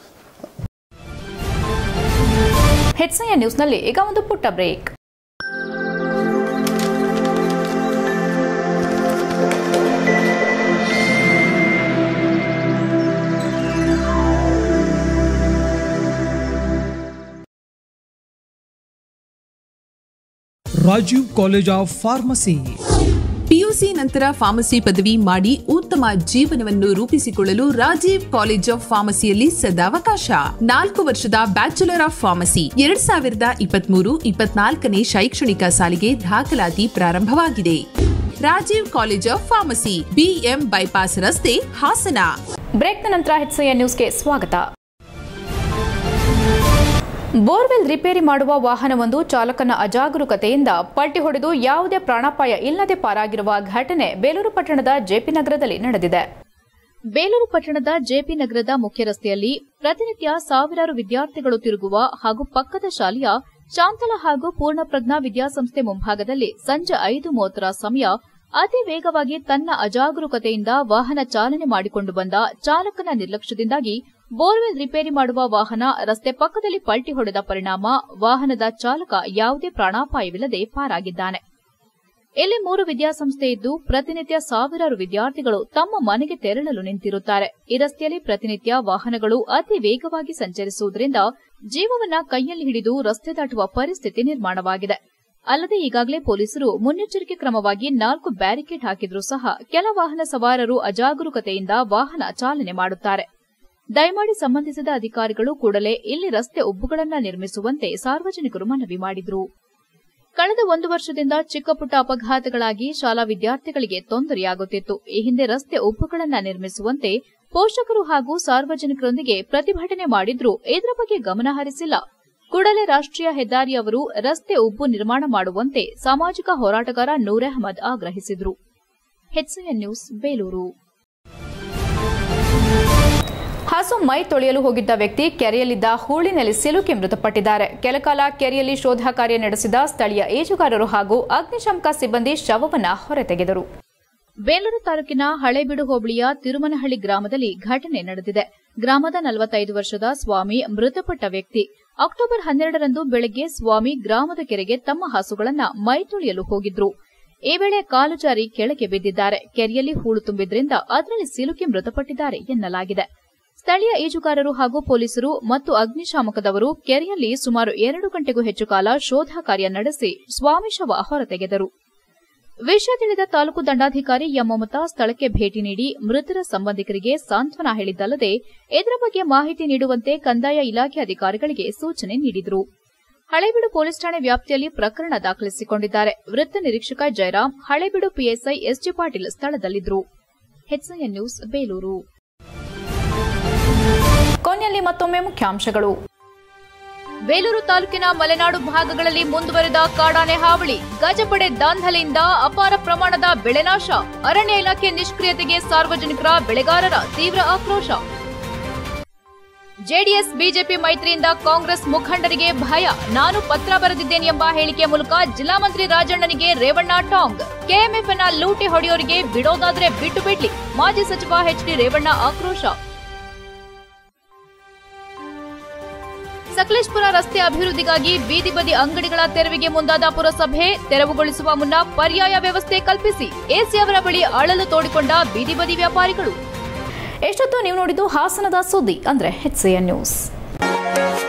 ಎಚ್ಐಎನ್ ನ್ಯೂಸ್ನಲ್ಲಿ ಈಗ ಒಂದು ಪುಟ್ಟ break Rajiv college of pharmacy PUC ನಂತರ ಫಾರ್ಮಸಿ ಪದವಿ ಮಾಡಿ ಉತ್ತಮ ಜೀವನವನ್ನು ರೂಪಿಸಿಕೊಳ್ಳಲು ರಾಜೀವ್ ಕಾಲೇಜ್ ಆಫ್ ಫಾರ್ಮಸಿಯಲ್ಲಿ ಸದಾವಕಾಶ ನಾಲ್ಕು ವರ್ಷದ ಬ್ಯಾಚುಲರ್ ಆಫ್ ಫಾರ್ಮಸಿ ಎರಡ್ ಸಾವಿರದ ಇಪ್ಪತ್ಮೂರು ಇಪ್ಪತ್ನಾಲ್ಕನೇ ಶೈಕ್ಷಣಿಕ ಸಾಲಿಗೆ ದಾಖಲಾತಿ ಪ್ರಾರಂಭವಾಗಿದೆ Rajiv college of pharmacy BM bypass ರಸ್ತೆ ಹಾಸನ ಬ್ರೇಕ್ನ ನಂತರ ಎಚ್ಐಎನ್ ನ್ಯೂಸ್ಗೆ ಸ್ವಾಗತ ಬೋರ್ವೆಲ್ ರಿಪೇರಿ ಮಾಡುವ ವಾಹನವೊಂದು ಚಾಲಕನ ಅಜಾಗರೂಕತೆಯಿಂದ ಪಲ್ಟಿ ಹೊಡೆದು ಯಾವುದೇ ಪ್ರಾಣಾಪಾಯ ಇಲ್ಲದೆ ಪಾರಾಗಿರುವ ಘಟನೆ ಬೇಲೂರು ಪಟ್ಟಣದ ಜೆಪಿ ನಗರದಲ್ಲಿ ನಡೆದಿದೆ ಬೇಲೂರು ಪಟ್ಟಣದ ಜೆಪಿ ನಗರದ ಮುಖ್ಯ ರಸ್ತೆಯಲ್ಲಿ ಪ್ರತಿನಿತ್ಯ ಸಾವಿರಾರು ವಿದ್ಯಾರ್ಥಿಗಳು ತಿರುಗುವ ಹಾಗೂ ಪಕ್ಕದ ಶಾಲೆಯ ಶಾಂತಲ ಹಾಗೂ ಪೂರ್ಣಪ್ರಜ್ಞಾ ವಿದ್ಯಾಸಂಸ್ಥೆ ಮುಂಭಾಗದಲ್ಲಿ ಸಂಜೆ ಐದು ಮೂವತ್ತರ ಸಮಯ ಅತಿ ವೇಗವಾಗಿ ತನ್ನ ಅಜಾಗರೂಕತೆಯಿಂದ ವಾಹನ ಚಾಲನೆ ಮಾಡಿಕೊಂಡು ಬಂದ ಚಾಲಕನ ನಿರ್ಲಕ್ಷ್ಯದಿಂದಾಗಿ ಬೋರ್ವೆಲ್ ರಿಪೇರಿ ಮಾಡುವ ವಾಹನ ರಸ್ತೆ ಪಕ್ಕದಲ್ಲಿ ಪಲ್ಟಿ ಹೊಡೆದ ಪರಿಣಾಮ ವಾಹನದ ಚಾಲಕ ಯಾವುದೇ ಪ್ರಾಣಾಪಾಯವಿಲ್ಲದೆ ಪಾರಾಗಿದ್ದಾನೆ ಇಲ್ಲಿ ಮೂರು ವಿದ್ಯಾಸಂಸ್ಥೆ ಇದ್ದು ಪ್ರತಿನಿತ್ಯ ಸಾವಿರಾರು ವಿದ್ಯಾರ್ಥಿಗಳು ತಮ್ಮ ಮನೆಗೆ ತೆರಳಲು ನಿಂತಿರುತ್ತಾರೆ ಈ ರಸ್ತೆಯಲ್ಲಿ ಪ್ರತಿನಿತ್ಯ ವಾಹನಗಳು ಅತಿ ವೇಗವಾಗಿ ಸಂಚರಿಸುವುದರಿಂದ ಜೀವವನ್ನ ಕೈಯಲ್ಲಿ ಹಿಡಿದು ರಸ್ತೆ ದಾಟುವ ಪರಿಸ್ಥಿತಿ ನಿರ್ಮಾಣವಾಗಿದೆ ಅಲ್ಲದೆ ಈಗಾಗಲೇ ಪೊಲೀಸರು ಮುನ್ನೆಚ್ಚರಿಕೆ ಕ್ರಮವಾಗಿ ನಾಲ್ಕು ಬ್ಯಾರಿಕೇಡ್ ಹಾಕಿದ್ರೂ ಸಹ ಕೆಲ ವಾಹನ ಸವಾರರು ಅಜಾಗರೂಕತೆಯಿಂದ ವಾಹನ ಚಾಲನೆ ಮಾಡುತ್ತಾರೆ ದಯಮಾಡಿ ಸಂಬಂಧಿಸಿದ ಅಧಿಕಾರಿಗಳು ಕೂಡಲೇ ಇಲ್ಲಿ ರಸ್ತೆ ಉಬ್ಬುಗಳನ್ನ ನಿರ್ಮಿಸುವಂತೆ ಸಾರ್ವಜನಿಕರು ಮನವಿ ಮಾಡಿದರು ಕಳೆದ ಒಂದು ವರ್ಷದಿಂದ ಚಿಕ್ಕಪುಟ್ಟ ಅಪಘಾತಗಳಾಗಿ ಶಾಲಾ ವಿದ್ಯಾರ್ಥಿಗಳಿಗೆ ತೊಂದರೆಯಾಗುತ್ತಿತ್ತು ಈ ಹಿಂದೆ ರಸ್ತೆ ಉಬ್ಬುಗಳನ್ನ ನಿರ್ಮಿಸುವಂತೆ ಪೋಷಕರು ಹಾಗೂ ಸಾರ್ವಜನಿಕರೊಂದಿಗೆ ಪ್ರತಿಭಟನೆ ಮಾಡಿದ್ರೂ ಇದರ ಬಗ್ಗೆ ಗಮನ ಹರಿಸಿಲ್ಲ ಕೂಡಲೇ ರಾಷ್ಟ್ರೀಯ ಹೆದ್ದಾರಿ ಅವರು ರಸ್ತೆ ಉಬ್ಬು ನಿರ್ಮಾಣ ಮಾಡುವಂತೆ ಸಾಮಾಜಿಕ ಹೋರಾಟಗಾರ ನೂರ್ ಅಹಮದ್ ಆಗ್ರಹಿಸಿದರು ಎಚ್ಸಿಎನ್ ನ್ಯೂಸ್ ಬೇಲೂರು ಹಸು ಮೈ ತೊಳೆಯಲು ಹೋಗಿದ್ದ ವ್ಯಕ್ತಿ ಕೆರೆಯಲ್ಲಿದ್ದ ಹೂಳಿನಲ್ಲಿ ಸಿಲುಕಿ ಮೃತಪಟ್ಟಿದ್ದಾರೆ ಕೆಲಕಾಲ ಕೆರೆಯಲ್ಲಿ ಶೋಧ ಕಾರ್ಯ ನಡೆಸಿದ ಸ್ಥಳೀಯ ಈಜುಗಾರರು ಹಾಗೂ ಅಗ್ನಿಶಾಮಕ ಸಿಬ್ಬಂದಿ ಶವವನ್ನ ಹೊರತೆಗೆದರು ಬೇಲೂರು ತಾಲೂಕಿನ ಹಳೇಬೀಡು ಹೋಬಳಿಯ ತಿರುಮನಹಳ್ಳಿ ಗ್ರಾಮದಲ್ಲಿ ಘಟನೆ ನಡೆದಿದೆ ಗ್ರಾಮದ ನಲವತ್ತೈದು ವರ್ಷದ ಸ್ವಾಮಿ ಮೃತಪಟ್ಟ ವ್ಯಕ್ತಿ ಅಕ್ಟೋಬರ್ ಹನ್ನೆರಡರಂದು ಬೆಳಗ್ಗೆ ಸ್ವಾಮಿ ಗ್ರಾಮದ ಕೆರೆಗೆ ತಮ್ಮ ಹಸುಗಳನ್ನ ಮೈ ತೊಳೆಯಲು ಹೋಗಿದ್ರು ಈ ವೇಳೆ ಕಾಲು ಜಾರಿ ಕೆಳಗೆ ಬಿದ್ದಿದ್ದಾರೆ ಕೆರೆಯಲ್ಲಿ ಹೂಳು ತುಂಬಿದ್ರಿಂದ ಅದರಲ್ಲಿ ಸಿಲುಕಿ ಮೃತಪಟ್ಟಿದ್ದಾರೆ ಎನ್ನಲಾಗಿದೆ ಸ್ಥಳೀಯ ಈಜುಗಾರರು ಹಾಗೂ ಪೊಲೀಸರು ಮತ್ತು ಅಗ್ನಿಶಾಮಕದವರು ಕೆರೆಯಲ್ಲಿ ಸುಮಾರು ಎರಡು ಗಂಟೆಗೂ ಹೆಚ್ಚು ಕಾಲ ಶೋಧ ಕಾರ್ಯ ನಡೆಸಿ ಸ್ವಾಮಿ ಶವ ಹೊರತೆಗೆದರು ವಿಷಯ ತಿಳಿದ ತಾಲೂಕು ದಂಡಾಧಿಕಾರಿ ಎಂ ಮಮತಾ ಸ್ಥಳಕ್ಕೆ ಭೇಟಿ ನೀಡಿ ಮೃತರ ಸಂಬಂಧಿಕರಿಗೆ ಸಾಂತ್ವನ ಹೇಳಿದ್ದಲ್ಲದೆ ಇದರ ಬಗ್ಗೆ ಮಾಹಿತಿ ನೀಡುವಂತೆ ಕಂದಾಯ ಇಲಾಖೆ ಅಧಿಕಾರಿಗಳಿಗೆ ಸೂಚನೆ ನೀಡಿದರು ಹಳೇಬೀಡು ಪೊಲೀಸ್ ಠಾಣೆ ವ್ಯಾಪ್ತಿಯಲ್ಲಿ ಪ್ರಕರಣ ದಾಖಲಿಸಿಕೊಂಡಿದ್ದಾರೆ ವೃತ್ತ ನಿರೀಕ್ಷಕ ಜಯರಾಮ್ ಹಳೇಬೀಡು ಪಿಎಸ್ಐ ಎಸ್ಜಿ ಪಾಟೀಲ್ ಸ್ಥಳದಲ್ಲಿದ್ದರು ಹೆಚ್ಐಎನ್ ನ್ಯೂಸ್ ಬೇಲೂರು ಕೊನೆಯಲ್ಲಿ ಮತ್ತೊಮ್ಮೆ ಮುಖ್ಯಾಂಶಗಳು ಬೇಲೂರು ತಾಲೂಕಿನ ಮಲೆನಾಡು ಭಾಗಗಳಲ್ಲಿ ಮುಂದುವರೆದ ಕಾಡಾನೆ ಹಾವಳಿ ಗಜಪಡೆ ದಾಂಧಲೆಯಿಂದ ಅಪಾರ ಪ್ರಮಾಣದ ಬೆಳೆನಾಶ ಅರಣ್ಯ ಇಲಾಖೆ ನಿಷ್ಕ್ರಿಯತೆಗೆ ಸಾರ್ವಜನಿಕರ ಬೆಳೆಗಾರರ ತೀವ್ರ ಆಕ್ರೋಶ ಜೆಡಿಎಸ್ ಬಿಜೆಪಿ ಮೈತ್ರಿಯಿಂದ ಕಾಂಗ್ರೆಸ್ ಮುಖಂಡರಿಗೆ ಭಯ ನಾನು ಪತ್ರ ಬರೆದಿದ್ದೇನೆ ಎಂಬ ಹೇಳಿಕೆ ಮೂಲಕ ಜಿಲ್ಲಾ ಮಂತ್ರಿ ರಾಜಣ್ಣನಿಗೆ ರೇವಣ್ಣ ಟಾಂಗ್ ಕೆಎಂಎಫ್ನ ಲೂಟಿ ಹೊಡೆಯೋರಿಗೆ ಬಿಡೋದಾದ್ರೆ ಬಿಟ್ಟು ಬಿಡ್ಲಿ ಮಾಜಿ ಸಚಿವ ಎಚ್ಡಿ ರೇವಣ್ಣ ಆಕ್ರೋಶ ಸಕಲೇಶ್ಪುರ ರಸ್ತೆ ಅಭಿವೃದ್ಧಿಗಾಗಿ ಬೀದಿ ಬದಿ ಅಂಗಡಿಗಳ ತೆರವಿಗೆ ಮುಂದಾದ ಪುರಸಭೆ ತೆರವುಗೊಳಿಸುವ ಮುನ್ನ ಪರ್ಯಾಯ ವ್ಯವಸ್ಥೆ ಕಲ್ಪಿಸಿ ಎಸಿ ಅವರ ಬಳಿ ಅಳಲು ತೋಡಿಕೊಂಡ ಬೀದಿ ಬದಿ ವ್ಯಾಪಾರಿಗಳು ಎಷ್ಟೊತ್ತು ನೀವು ನೋಡಿದ್ದು ಹಾಸನದ ಸುದ್ದಿ ಅಂದ್ರೆ ಎಚ್ಸಿಎನ್ ನ್ಯೂಸ್